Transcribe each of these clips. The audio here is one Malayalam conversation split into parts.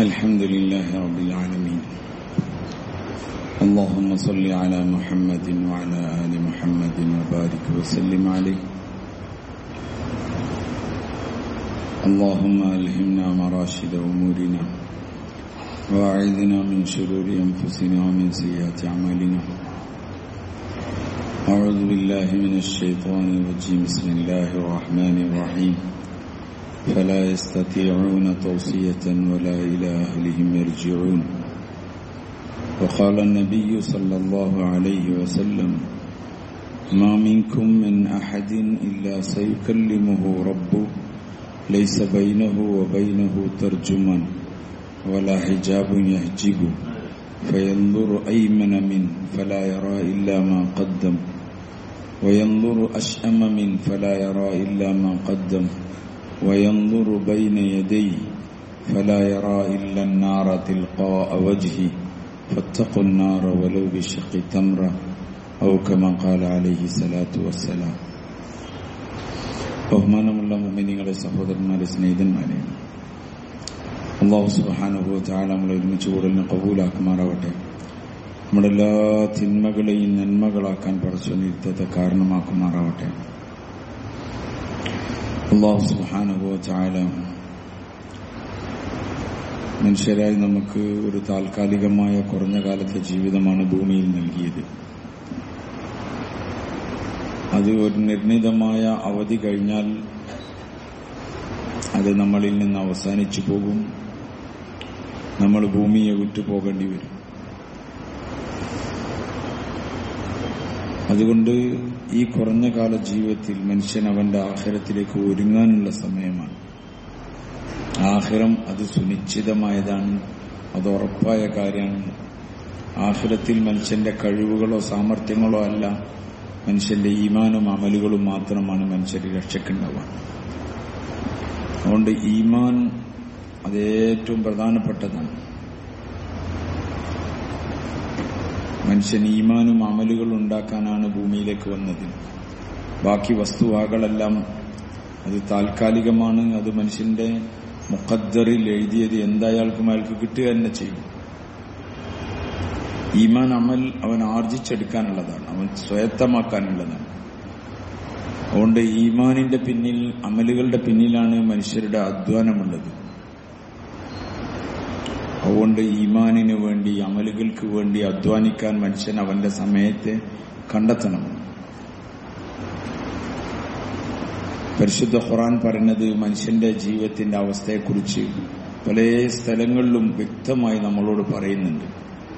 الحمد لله رب العالمين اللهم صل على محمد وعلى آل محمد وبارك وسلم عليه اللهم ألهمنا مراشد أمورنا وأعذنا من شرور أنفسنا ومن سيئات أعمالنا أعوذ بالله من الشيطان الرجيم بسم الله الرحمن الرحيم فلا يستطيعون توصية ولا إلى أهلهم يرجعون وقال النبي صلى الله عليه وسلم ما منكم من أحد إلا سيكلمه ربه ليس بينه وبينه ترجمان ولا حجاب يحجبه فينظر أيمن منه فلا يرى إلا ما قدم وينظر أشأم منه فلا يرى إلا ما قدم وينظر بين يديه فلا يرى إلا النار تلقاء وجهه فاتقوا النار ولو بشق تمرة أو كما قال عليه الصلاة والسلام ബഹുമാനമുള്ള മുമ്മിനിങ്ങളെ സഹോദരന്മാരെ സ്നേഹിതന്മാരെ അള്ളാഹു സുബാനുഭവ താഴെ നമ്മൾ ഒരുമിച്ച് കൂടുതലിന് കബൂലാക്കുമാറാവട്ടെ നമ്മുടെ എല്ലാ തിന്മകളെയും നന്മകളാക്കാൻ പടച്ചു നിരുത്തത്തെ കാരണമാക്കുമാറാവട്ടെ അള്ളാഹു സുബാനുഭവ താഴെ മനുഷ്യരായി നമുക്ക് ഒരു താൽക്കാലികമായ കുറഞ്ഞ കാലത്തെ ജീവിതമാണ് ഭൂമിയിൽ നൽകിയത് അത് ഒരു നിർണിതമായ അവധി കഴിഞ്ഞാൽ അത് നമ്മളിൽ നിന്ന് അവസാനിച്ചു പോകും നമ്മൾ ഭൂമിയെ വിട്ടു പോകേണ്ടി വരും അതുകൊണ്ട് ഈ കുറഞ്ഞ കാല ജീവിതത്തിൽ മനുഷ്യൻ അവന്റെ ആഹാരത്തിലേക്ക് ഒരുങ്ങാനുള്ള സമയമാണ് ആഹാരം അത് സുനിശ്ചിതമായതാണ് അത് ഉറപ്പായ കാര്യമാണ് ആഹാരത്തിൽ മനുഷ്യന്റെ കഴിവുകളോ സാമർഥ്യങ്ങളോ അല്ല മനുഷ്യന്റെ ഈമാനും അമലുകളും മാത്രമാണ് മനുഷ്യരെ രക്ഷക്കുണ്ടാവുക അതുകൊണ്ട് ഈമാൻ അത് ഏറ്റവും പ്രധാനപ്പെട്ടതാണ് മനുഷ്യൻ ഈമാനും അമലുകൾ ഉണ്ടാക്കാനാണ് ഭൂമിയിലേക്ക് വന്നത് ബാക്കി വസ്തുവകളെല്ലാം അത് താൽക്കാലികമാണ് അത് മനുഷ്യന്റെ മുഖദ്ദറിൽ എഴുതിയത് എന്തായാൾക്കും അയാൾക്ക് കിട്ടുക തന്നെ ചെയ്യും ഈമാൻ അമൽ അവൻ ആർജിച്ചെടുക്കാനുള്ളതാണ് അവൻ സ്വായത്തമാക്കാനുള്ളതാണ് അതുകൊണ്ട് ഈമാനിന്റെ പിന്നിൽ അമലുകളുടെ പിന്നിലാണ് മനുഷ്യരുടെ അധ്വാനമുള്ളത് അതുകൊണ്ട് ഈമാനിന് വേണ്ടി അമലുകൾക്ക് വേണ്ടി അധ്വാനിക്കാൻ മനുഷ്യൻ അവന്റെ സമയത്തെ കണ്ടെത്തണം പരിശുദ്ധ ഖുറാൻ പറഞ്ഞത് മനുഷ്യന്റെ ജീവിതത്തിന്റെ അവസ്ഥയെക്കുറിച്ച് പല സ്ഥലങ്ങളിലും വ്യക്തമായി നമ്മളോട് പറയുന്നുണ്ട്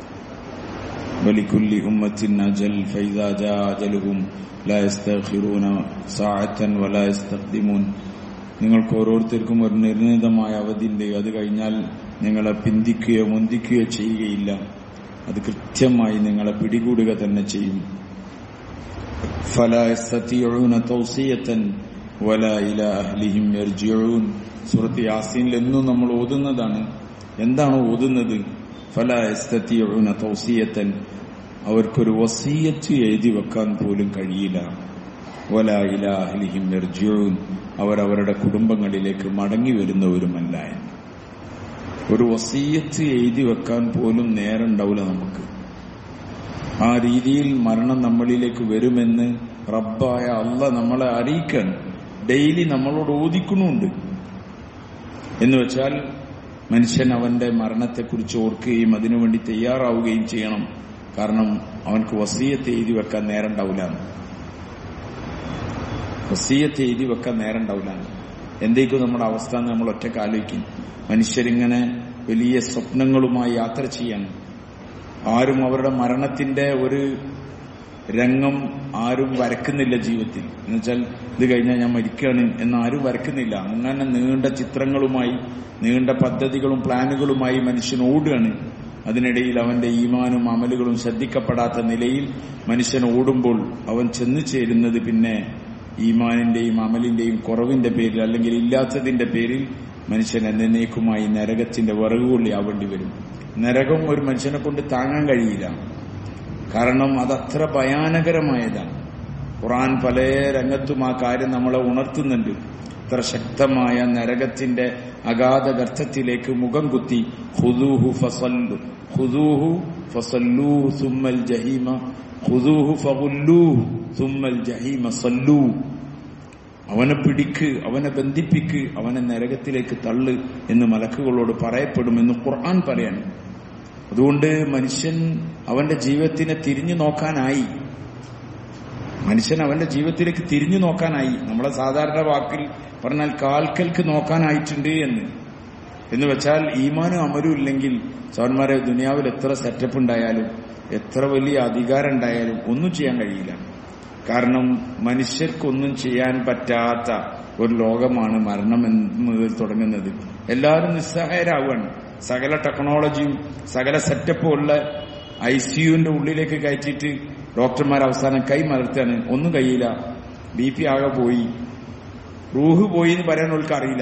ولكل أمة أجل فإذا جاء أجلهم لا يستأخرون ساعة ولا يستقدمون നിങ്ങൾക്ക് ഓരോരുത്തർക്കും ഒരു നിർണിതമായ അവധിന്റെ അത് കഴിഞ്ഞാൽ നിങ്ങളെ പിന്തിക്കുകയോ മുന്തിക്കുകയോ ചെയ്യുകയില്ല അത് കൃത്യമായി നിങ്ങളെ പിടികൂടുക തന്നെ ചെയ്യും സുഹൃത്ത് യാസീനിൽ എന്നും നമ്മൾ ഓതുന്നതാണ് എന്താണ് ഓതുന്നത് ഫല എസ്തത്തിയൊഴുന തൗസീയത്തൻ അവർക്കൊരു വസീയത്ത് എഴുതി വെക്കാൻ പോലും കഴിയില്ല വല ഇലാഹ്ലിഹിം എർജിയോൻ അവരവരുടെ കുടുംബങ്ങളിലേക്ക് മടങ്ങി വരുന്നവരുമല്ല എന്ന് ഒരു വസീയത്ത് എഴുതി വെക്കാൻ പോലും നേരണ്ടാവില്ല നമുക്ക് ആ രീതിയിൽ മരണം നമ്മളിലേക്ക് വരുമെന്ന് റബ്ബായ അല്ല നമ്മളെ അറിയിക്കാൻ ഡെയിലി നമ്മളോട് ഓദിക്കുന്നുണ്ട് എന്ന് വെച്ചാൽ മനുഷ്യൻ അവന്റെ മരണത്തെക്കുറിച്ച് ഓർക്കുകയും അതിനുവേണ്ടി തയ്യാറാവുകയും ചെയ്യണം കാരണം അവൻക്ക് വസീയത്ത് എഴുതി വെക്കാൻ നേരം ഉണ്ടാവില്ല വസീയത്ത് എഴുതി വെക്കാൻ നേരം ഉണ്ടാവില്ല എന്തേക്കും നമ്മുടെ അവസ്ഥ എന്ന് നമ്മൾ ഒറ്റക്ക് ആലോചിക്കും മനുഷ്യരിങ്ങനെ വലിയ സ്വപ്നങ്ങളുമായി യാത്ര ചെയ്യാൻ ആരും അവരുടെ മരണത്തിന്റെ ഒരു രംഗം ആരും വരക്കുന്നില്ല ജീവിതത്തിൽ എന്നുവെച്ചാൽ ഇത് കഴിഞ്ഞാൽ ഞാൻ മരിക്കുകയാണ് എന്ന് ആരും വരക്കുന്നില്ല അങ്ങനെ നീണ്ട ചിത്രങ്ങളുമായി നീണ്ട പദ്ധതികളും പ്ലാനുകളുമായി മനുഷ്യൻ ഓടുകയാണ് അതിനിടയിൽ അവന്റെ ഈമാനും അമലുകളും ശ്രദ്ധിക്കപ്പെടാത്ത നിലയിൽ മനുഷ്യൻ ഓടുമ്പോൾ അവൻ ചെന്നു ചേരുന്നത് പിന്നെ ഈമാനിന്റെയും അമലിന്റെയും കുറവിന്റെ പേരിൽ അല്ലെങ്കിൽ ഇല്ലാത്തതിന്റെ പേരിൽ മനുഷ്യൻ എന്നേക്കുമായി നരകത്തിന്റെ വിറകുകൊള്ളി ആവേണ്ടി വരും നരകം ഒരു മനുഷ്യനെ കൊണ്ട് താങ്ങാൻ കഴിയില്ല കാരണം അതത്ര ഭയാനകരമായതാണ് ഖുറാൻ പല രംഗത്തും ആ കാര്യം നമ്മളെ ഉണർത്തുന്നുണ്ട് അത്ര ശക്തമായ നരകത്തിന്റെ അഗാധ ഗർത്തത്തിലേക്ക് മുഖം കുത്തി ഹുദൂഹു ഫസല്ലു ഹുദൂഹു ഫസല്ലൂ സുമ്മൽ ജഹീമ ഹുദൂഹു ഫഗുല്ലൂ സുമ്മൽ ജഹീമ സല്ലൂ അവനെ പിടിക്ക് അവനെ ബന്ധിപ്പിക്ക് അവനെ നരകത്തിലേക്ക് തള്ളു എന്ന് മലക്കുകളോട് പറയപ്പെടുമെന്ന് ഖുർആൻ പറയാണ് അതുകൊണ്ട് മനുഷ്യൻ അവന്റെ ജീവിതത്തിനെ തിരിഞ്ഞു നോക്കാനായി മനുഷ്യൻ അവന്റെ ജീവിതത്തിലേക്ക് തിരിഞ്ഞു നോക്കാനായി നമ്മളെ സാധാരണ വാക്കിൽ പറഞ്ഞാൽ കാൽക്കൽക്ക് നോക്കാനായിട്ടുണ്ട് എന്ന് എന്ന് വെച്ചാൽ ഈമാനും അമരും ഇല്ലെങ്കിൽ സവന്മാരെ ദുനിയാവിൽ എത്ര സെറ്റപ്പ് ഉണ്ടായാലും എത്ര വലിയ അധികാരം ഉണ്ടായാലും ഒന്നും ചെയ്യാൻ കഴിയില്ല കാരണം മനുഷ്യർക്കൊന്നും ചെയ്യാൻ പറ്റാത്ത ഒരു ലോകമാണ് മരണം മുതൽ തുടങ്ങുന്നത് എല്ലാവരും നിസ്സഹായരാവുകയാണ് സകല ടെക്നോളജിയും സകല സെറ്റപ്പും ഉള്ള ഐ സിയുവിന്റെ ഉള്ളിലേക്ക് കയറ്റിയിട്ട് ഡോക്ടർമാർ അവസാനം കൈ മലർത്താന് ഒന്നും കഴിയില്ല ബി പി ആകെ പോയി റൂഹ് പോയി എന്ന് പറയാൻ അവൾക്ക് അറിയില്ല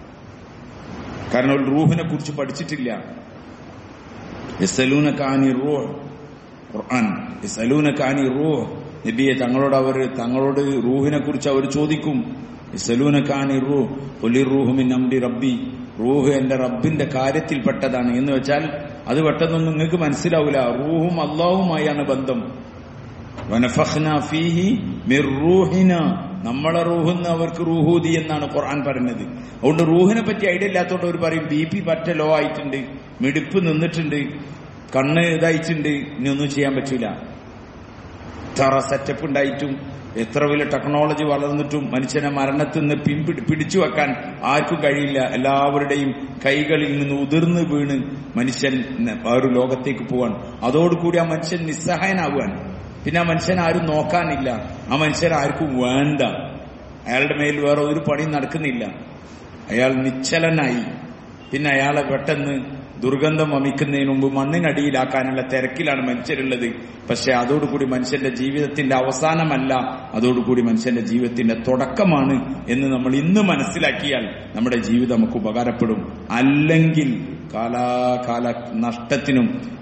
കാരണം അവൾ റൂഹിനെ കുറിച്ച് പഠിച്ചിട്ടില്ല യസലൂനക്കാനി റൂഹ് ഖുർആൻ യസലൂനക്കാനി റൂഹ് നബിയെ തങ്ങളോട് അവർ തങ്ങളോട് റൂഹിനെ കുറിച്ച് അവർ ചോദിക്കും യസലൂനക്കാനി റൂഹ് പൊലി റൂഹുമിൻ അംരി റബ്ബി റൂഹ് എന്റെ റബ്ബിന്റെ കാര്യത്തിൽപ്പെട്ടതാണ് എന്ന് വെച്ചാൽ അത് പെട്ടെന്നൊന്നും നിങ്ങൾക്ക് മനസ്സിലാവില്ല റൂഹും അള്ളാഹുമായാണ് ബന്ധം വനഫഹ്ന ഫീഹി മിർ റൂഹിന നമ്മളെ റൂഹെന്ന് അവർക്ക് റൂഹൂദി എന്നാണ് ഖുർആൻ പറയുന്നത് അതുകൊണ്ട് റൂഹിനെ പറ്റി ഐഡിയ ഇല്ലാത്തതുകൊണ്ട് അവർ പറയും ബി പി പറ്റ ലോ ആയിട്ടുണ്ട് മിടിപ്പ് നിന്നിട്ടുണ്ട് കണ്ണ് ഇതായിട്ടുണ്ട് ഇനി ഒന്നും ചെയ്യാൻ പറ്റൂല ഇത്ര സെറ്റപ്പ് ഉണ്ടായിട്ടും എത്ര വലിയ ടെക്നോളജി വളർന്നിട്ടും മനുഷ്യനെ മരണത്തിൽ നിന്ന് പിൻപിടി പിടിച്ചു വെക്കാൻ ആർക്കും കഴിയില്ല എല്ലാവരുടെയും കൈകളിൽ നിന്ന് ഉതിർന്ന് വീണ് മനുഷ്യൻ ആ ഒരു ലോകത്തേക്ക് പോവാൻ അതോടുകൂടി ആ മനുഷ്യൻ നിസ്സഹായനാവുകയാണ് പിന്നെ ആ മനുഷ്യൻ ആരും നോക്കാനില്ല ആ മനുഷ്യൻ ആർക്കും വേണ്ട അയാളുടെ മേൽ വേറെ ഒരു പണി നടക്കുന്നില്ല അയാൾ നിശ്ചലനായി പിന്നെ അയാളെ പെട്ടെന്ന് ദുർഗന്ധം വമിക്കുന്നതിന് മുമ്പ് മണ്ണിനടിയിലാക്കാനുള്ള തിരക്കിലാണ് മനുഷ്യരുള്ളത് പക്ഷെ അതോടുകൂടി മനുഷ്യന്റെ ജീവിതത്തിന്റെ അവസാനമല്ല അതോടുകൂടി മനുഷ്യന്റെ ജീവിതത്തിന്റെ തുടക്കമാണ് എന്ന് നമ്മൾ ഇന്ന് മനസ്സിലാക്കിയാൽ നമ്മുടെ ജീവിതം നമുക്ക് ഉപകാരപ്പെടും അല്ലെങ്കിൽ കാലാകാല നഷ്ടത്തിനും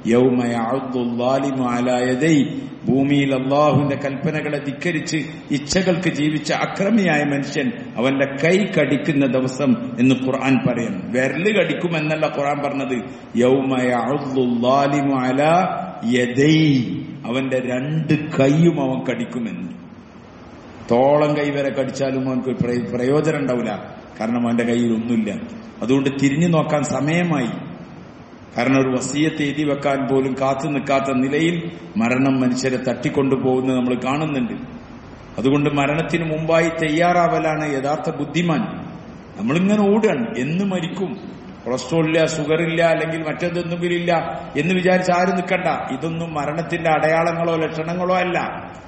യൗമയാലായതൈ ഭൂമിയിൽ അള്ളാഹുവിന്റെ കൽപ്പനകളെ ധിക്കരിച്ച് ഇച്ഛകൾക്ക് ജീവിച്ച അക്രമിയായ മനുഷ്യൻ അവന്റെ കൈ കടിക്കുന്ന ദിവസം എന്ന് ഖുർആൻ പറയും വിരല് കടിക്കുമെന്നല്ല ഖുർആൻ പറഞ്ഞത് യൗമയാലിമുഅല യദൈ അവന്റെ രണ്ട് കൈയും അവൻ കടിക്കുമെന്ന് തോളം കൈ വരെ കടിച്ചാലും അവനക്ക് പ്രയോജനം ഉണ്ടാവില്ല കാരണം അവന്റെ കയ്യിൽ ഒന്നുമില്ല അതുകൊണ്ട് തിരിഞ്ഞു നോക്കാൻ സമയമായി കാരണം ഒരു വസീയത്ത് എഴുതി വെക്കാൻ പോലും കാത്തു നിൽക്കാത്ത നിലയിൽ മരണം മനുഷ്യരെ തട്ടിക്കൊണ്ടുപോകുന്നത് നമ്മൾ കാണുന്നുണ്ട് അതുകൊണ്ട് മരണത്തിന് മുമ്പായി തയ്യാറാവലാണ് യഥാർത്ഥ ബുദ്ധിമാൻ നമ്മളിങ്ങനെ ഓടുകയാണ് എന്ന് മരിക്കും കൊളസ്ട്രോൾ ഇല്ല ഷുഗർ ഇല്ല അല്ലെങ്കിൽ മറ്റെന്തെങ്കിലും ഇല്ല എന്ന് വിചാരിച്ച് ആരും നിൽക്കണ്ട ഇതൊന്നും മരണത്തിന്റെ അടയാളങ്ങളോ ലക്ഷണങ്ങളോ അല്ല